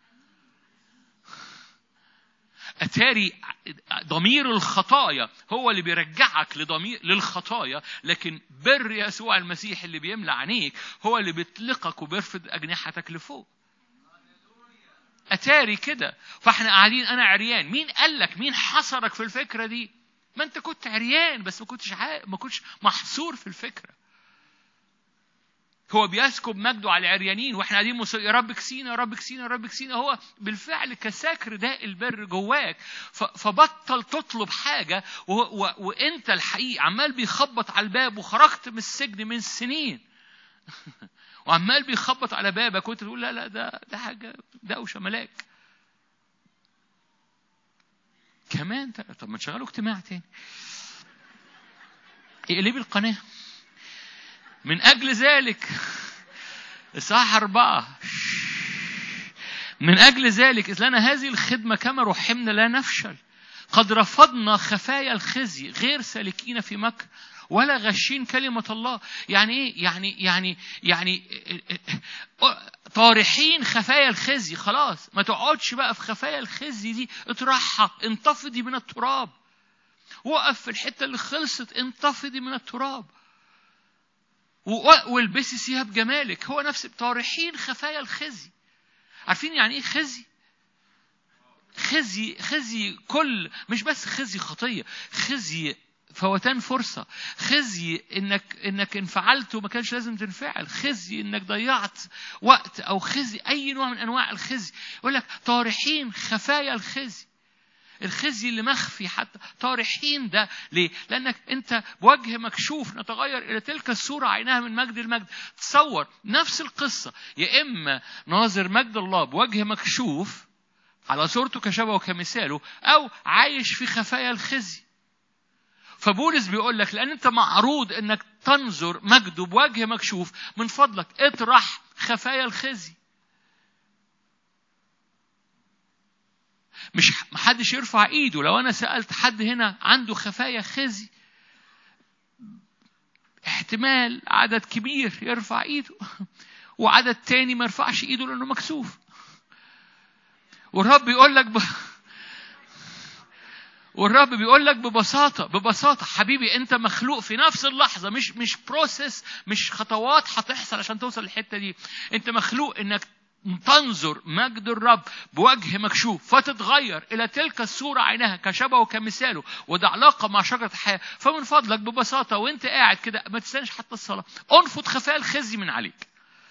أتاري ضمير الخطايا هو اللي بيرجعك لضمير للخطايا لكن بر يسوع المسيح اللي بيملى عينيك هو اللي بيطلقك وبيرفض أجنحتك لفوق أتاري كده فاحنا قاعدين أنا عريان مين قال لك مين حصرك في الفكرة دي ما أنت كنت عريان بس ما كنتش ما كنتش محصور في الفكرة هو بيسكب مجده على العريانين واحنا قاعدين مصر يا رب كسينا يا رب كسينا يا رب كسينا هو بالفعل كساكر داء البر جواك فبطل تطلب حاجة و... و... وانت الحقيقة عمال بيخبط على الباب وخرجت من السجن من سنين وعمال بيخبط على بابك وانت تقول لا لا ده ده حاجة دوشة ملاك كمان طب ما تشغلوا اجتماع تاني اقلبي القناه من أجل ذلك إصحاح أربعة من أجل ذلك إذ لنا هذه الخدمة كما رحمنا لا نفشل قد رفضنا خفايا الخزي غير سالكين في مكر ولا غشين كلمة الله يعني إيه يعني يعني يعني طارحين خفايا الخزي خلاص ما تقعدش بقى في خفايا الخزي دي اطرحها انتفضي من التراب وقف في الحتة اللي خلصت انتفضي من التراب والبسي ثياب جمالك هو نفس طارحين خفايا الخزي عارفين يعني ايه خزي خزي خزي كل مش بس خزي خطيه خزي فوتان فرصة خزي انك انك انفعلت وما كانش لازم تنفعل خزي انك ضيعت وقت او خزي اي نوع من انواع الخزي يقول لك طارحين خفايا الخزي الخزي اللي مخفي حتى طارحين ده ليه؟ لأنك أنت بوجه مكشوف نتغير إلى تلك الصورة عينها من مجد المجد تصور نفس القصة يا إما ناظر مجد الله بوجه مكشوف على صورته كشبهه كمثاله أو عايش في خفايا الخزي فبولس بيقول لك لأن أنت معروض أنك تنظر مجده بوجه مكشوف من فضلك اطرح خفايا الخزي مش محدش يرفع ايده لو انا سالت حد هنا عنده خفايا خزي احتمال عدد كبير يرفع ايده وعدد تاني ما يرفعش ايده لانه مكسوف والرب يقول لك ب... والرب بيقول لك ببساطه ببساطه حبيبي انت مخلوق في نفس اللحظه مش مش بروسيس مش خطوات هتحصل عشان توصل للحته دي انت مخلوق انك تنظر مجد الرب بوجه مكشوف فتتغير إلى تلك الصورة عينها كشبهه وكمثاله وده علاقة مع شجرة الحياة فمن فضلك ببساطة وانت قاعد كده ما تستناش حتى الصلاة انفض خفايا الخزي من عليك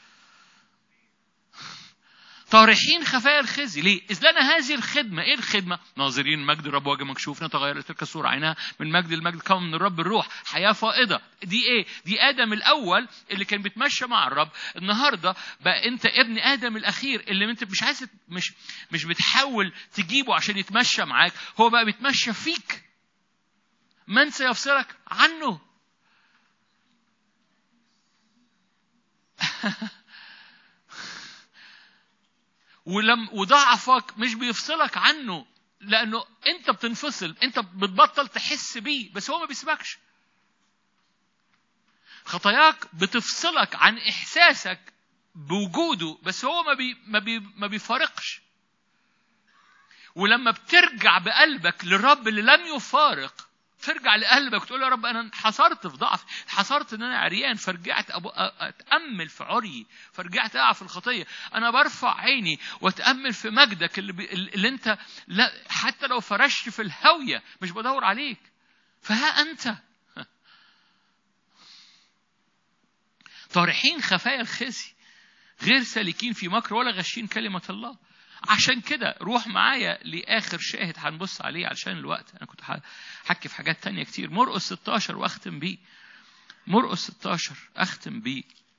طارحين خفايا الخزي ليه؟ إذ لنا هذه الخدمة إيه الخدمة؟ ناظرين مجد الرب وجه مكشوف نتغير تلك الصورة عينها من مجد المجد كون من الرب الروح حياة فائضة دي إيه؟ دي آدم الأول اللي كان بيتمشى مع الرب النهاردة بقى أنت ابن آدم الأخير اللي أنت مش عايز مش مش بتحاول تجيبه عشان يتمشى معاك هو بقى بيتمشى فيك من سيفصلك عنه ولم وضعفك مش بيفصلك عنه لانه انت بتنفصل انت بتبطل تحس بيه بس هو ما بيسيبكش خطاياك بتفصلك عن احساسك بوجوده بس هو ما بي ما بي ما بيفارقش ولما بترجع بقلبك للرب اللي لم يفارق ترجع لقلبك وتقول يا رب انا انحصرت في ضعف حصرت ان انا عريان فرجعت أبو اتامل في عري فرجعت اقع في الخطيه انا برفع عيني واتامل في مجدك اللي, بي... اللي انت لا حتى لو فرشت في الهاويه مش بدور عليك فها انت طارحين خفايا الخزي غير سالكين في مكر ولا غشين كلمة الله عشان كده روح معايا لآخر شاهد هنبص عليه علشان الوقت أنا كنت هحكي في حاجات تانية كتير مرقس 16 وأختم بيه مرقس 16 أختم بيه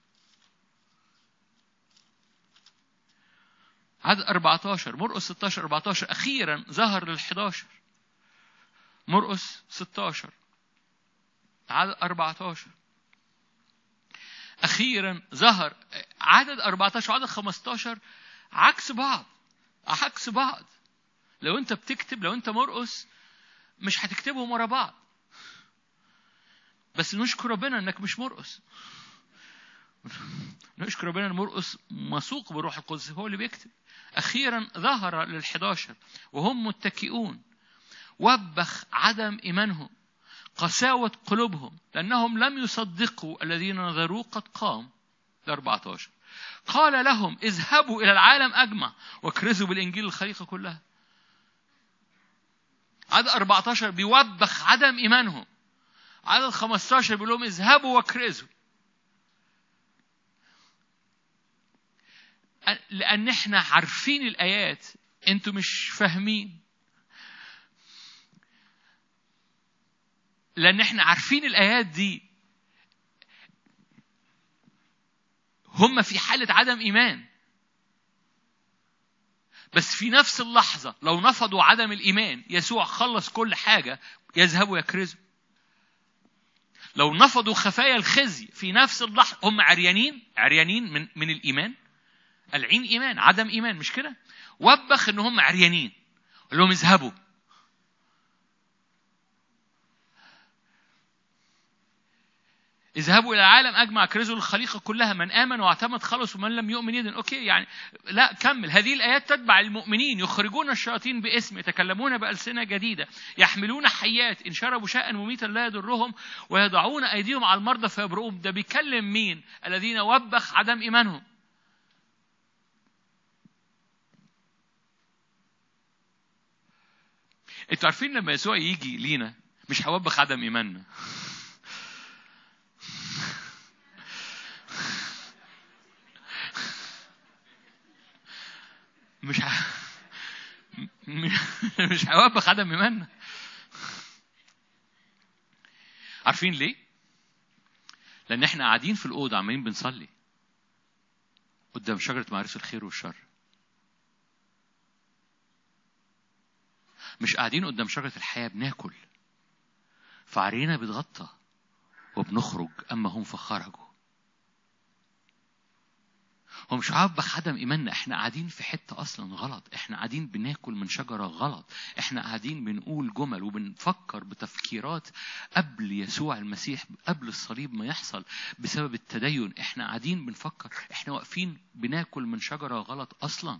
عدد 14 مرقس 16 14 أخيرا ظهر لل 11 مرقس 16 عدد 14 أخيرا ظهر عدد 14 وعدد 15 عكس بعض عكس بعض لو أنت بتكتب لو أنت مرقس مش هتكتبهم ورا بعض بس نشكر ربنا انك مش مرقس نشكر ربنا ان مرقس مسوق بروح القدس هو اللي بيكتب اخيرا ظهر للحداشر وهم متكئون وبخ عدم ايمانهم قساوة قلوبهم لأنهم لم يصدقوا الذين نظروا قد قام 14 قال لهم اذهبوا إلى العالم أجمع واكرزوا بالإنجيل الخليقة كلها عدد 14 بيوبخ عدم إيمانهم عدد 15 بيقول لهم اذهبوا واكرزوا لأن احنا عارفين الآيات انتوا مش فاهمين لأن احنا عارفين الآيات دي هم في حالة عدم إيمان بس في نفس اللحظة لو نفضوا عدم الإيمان يسوع خلص كل حاجة يذهبوا يكرزوا لو نفضوا خفايا الخزي في نفس اللحظة هم عريانين عريانين من من الإيمان العين إيمان عدم إيمان مش كده وبخ إن هم عريانين قال لهم اذهبوا اذهبوا الى العالم اجمع كرزوا الخليقه كلها من امن واعتمد خلص ومن لم يؤمن يدن اوكي يعني لا كمل هذه الايات تتبع المؤمنين يخرجون الشياطين باسم يتكلمون بالسنه جديده يحملون حيات ان شربوا شيئا مميتا لا يضرهم ويضعون ايديهم على المرضى فيبرؤون ده بيكلم مين الذين وبخ عدم ايمانهم انتوا عارفين لما يسوع يجي لينا مش هيوبخ عدم ايماننا مش ه... مش هيوبخ عدم ايماننا عارفين ليه؟ لأن احنا قاعدين في الأوضة عمالين بنصلي قدام شجرة معرفة الخير والشر مش قاعدين قدام شجرة الحياة بناكل فعرينا بيتغطى وبنخرج أما هم فخرجوا هو مش عبخ عدم ايماننا احنا قاعدين في حته اصلا غلط احنا قاعدين بناكل من شجره غلط احنا قاعدين بنقول جمل وبنفكر بتفكيرات قبل يسوع المسيح قبل الصليب ما يحصل بسبب التدين احنا قاعدين بنفكر احنا واقفين بناكل من شجره غلط اصلا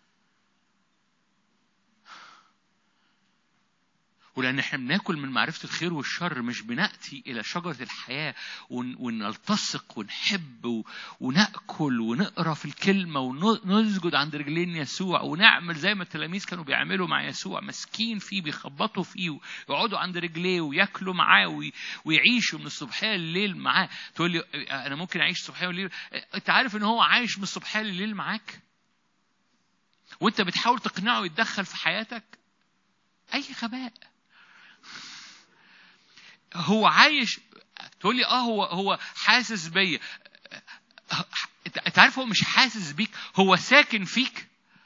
ولأن احنا بناكل من معرفة الخير والشر مش بنأتي إلى شجرة الحياة ونلتصق ونحب ونأكل ونقرأ في الكلمة ونسجد عند رجلين يسوع ونعمل زي ما التلاميذ كانوا بيعملوا مع يسوع مسكين فيه بيخبطوا فيه ويقعدوا عند رجليه وياكلوا معاه ويعيشوا من الصبحية لليل معاه تقول لي أنا ممكن أعيش الصبحية والليل أنت عارف إن هو عايش من الصبحية لليل معاك وأنت بتحاول تقنعه يتدخل في حياتك أي غباء هو عايش تقول لي اه هو هو حاسس بيا انت عارف هو مش حاسس بيك هو ساكن فيك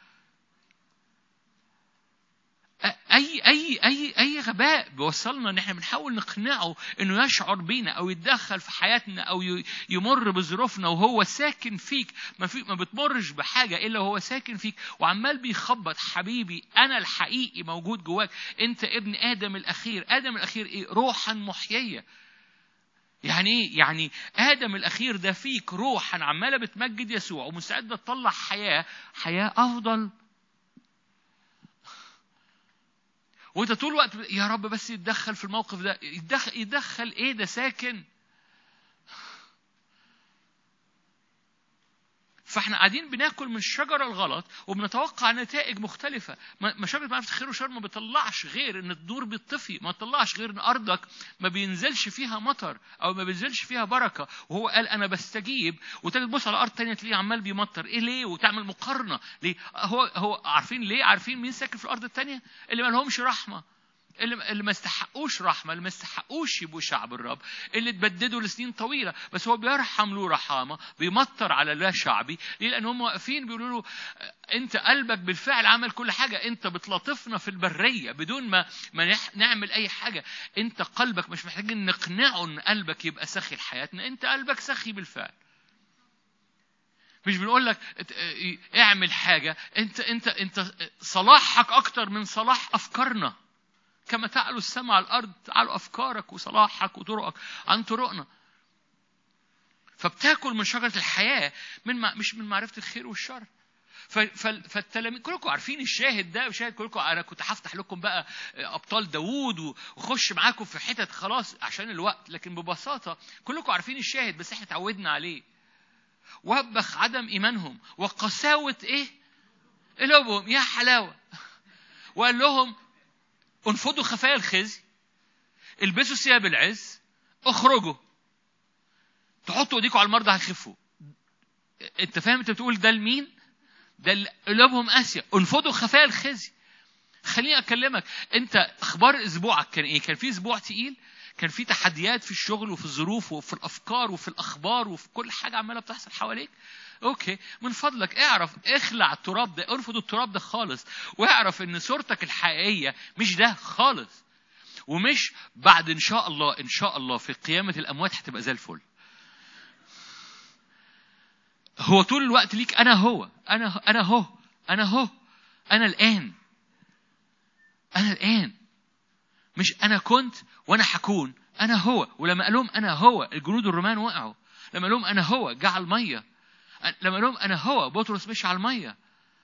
اي اي اي اي غباء بيوصلنا ان احنا بنحاول نقنعه انه يشعر بينا او يتدخل في حياتنا او يمر بظروفنا وهو ساكن فيك ما في ما بتمرش بحاجه الا وهو ساكن فيك وعمال بيخبط حبيبي انا الحقيقي موجود جواك انت ابن ادم الاخير ادم الاخير ايه روحا محييه يعني ايه؟ يعني ادم الاخير ده فيك روحا عماله بتمجد يسوع ومستعده تطلع حياه حياه افضل وانت طول الوقت يا رب بس يتدخل في الموقف ده يتدخل, يتدخل ايه ده ساكن فاحنا قاعدين بناكل من الشجره الغلط وبنتوقع نتائج مختلفه ما ما شجره معرفه الخير والشر ما بتطلعش غير ان الدور بيطفي ما تطلعش غير ان ارضك ما بينزلش فيها مطر او ما بينزلش فيها بركه وهو قال انا بستجيب وتجي تبص على ارض تانية تلاقيه عمال بيمطر ايه ليه وتعمل مقارنه ليه هو هو عارفين ليه عارفين مين ساكن في الارض التانية اللي ما لهمش رحمه اللي اللي ما استحقوش رحمه اللي ما استحقوش يبقوا شعب الرب اللي اتبددوا لسنين طويله بس هو بيرحم له رحامه بيمطر على لا شعبي ليه لان هم واقفين بيقولوا له انت قلبك بالفعل عمل كل حاجه انت بتلطفنا في البريه بدون ما ما نح- نعمل اي حاجه انت قلبك مش محتاجين نقنعه ان قلبك يبقى سخي لحياتنا انت قلبك سخي بالفعل مش بنقول لك ات- اه- اعمل حاجه انت انت انت صلاحك اكتر من صلاح افكارنا كما تعلو السماء على الارض تعلو افكارك وصلاحك وطرقك عن طرقنا فبتاكل من شجره الحياه من مع مش من معرفه الخير والشر ف- ف- فالتلاميذ كلكم عارفين الشاهد ده وشاهد كلكم انا كنت هفتح لكم بقى ابطال داوود و- واخش معاكم في حتت خلاص عشان الوقت لكن ببساطه كلكم عارفين الشاهد بس احنا اتعودنا عليه وبخ عدم ايمانهم وقساوه ايه قلوبهم يا حلاوه وقال لهم انفضوا خفايا الخزي البسوا ثياب العز اخرجوا تحطوا ايديكم على المرضى هيخفوا انت فاهم انت بتقول ده لمين ده اللي قلوبهم قاسيه انفضوا خفايا الخزي خليني اكلمك انت اخبار اسبوعك كان ايه كان في اسبوع تقيل كان في تحديات في الشغل وفي الظروف وفي الافكار وفي الاخبار وفي كل حاجه عماله بتحصل حواليك اوكي من فضلك اعرف اخلع التراب ده ارفض التراب ده خالص واعرف ان صورتك الحقيقيه مش ده خالص ومش بعد ان شاء الله ان شاء الله في قيامه الاموات هتبقى زي الفل هو طول الوقت ليك انا هو انا انا هو انا هو انا الان انا الان مش انا كنت وانا هكون انا هو ولما قال لهم انا هو الجنود الرومان وقعوا لما قال لهم انا هو جه على الميه لما قال لهم انا هو بطرس مشي على الميه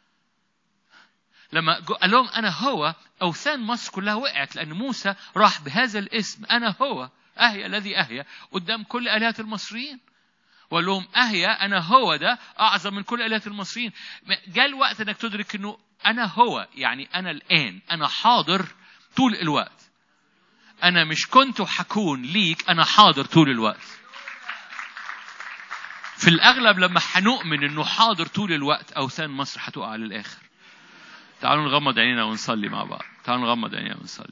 لما جو- قال لهم انا هو اوثان مصر كلها وقعت لان موسى راح بهذا الاسم انا هو اهيا الذي اهيا قدام كل الهه المصريين وقال لهم اهيا انا هو ده اعظم من كل الهه المصريين جاء الوقت انك تدرك انه انا هو يعني انا الان انا حاضر طول الوقت انا مش كنت وحكون ليك انا حاضر طول الوقت في الاغلب لما هنؤمن انه حاضر طول الوقت اوثان مصر هتقع للاخر تعالوا نغمض عينينا ونصلي مع بعض تعالوا نغمض عينينا ونصلي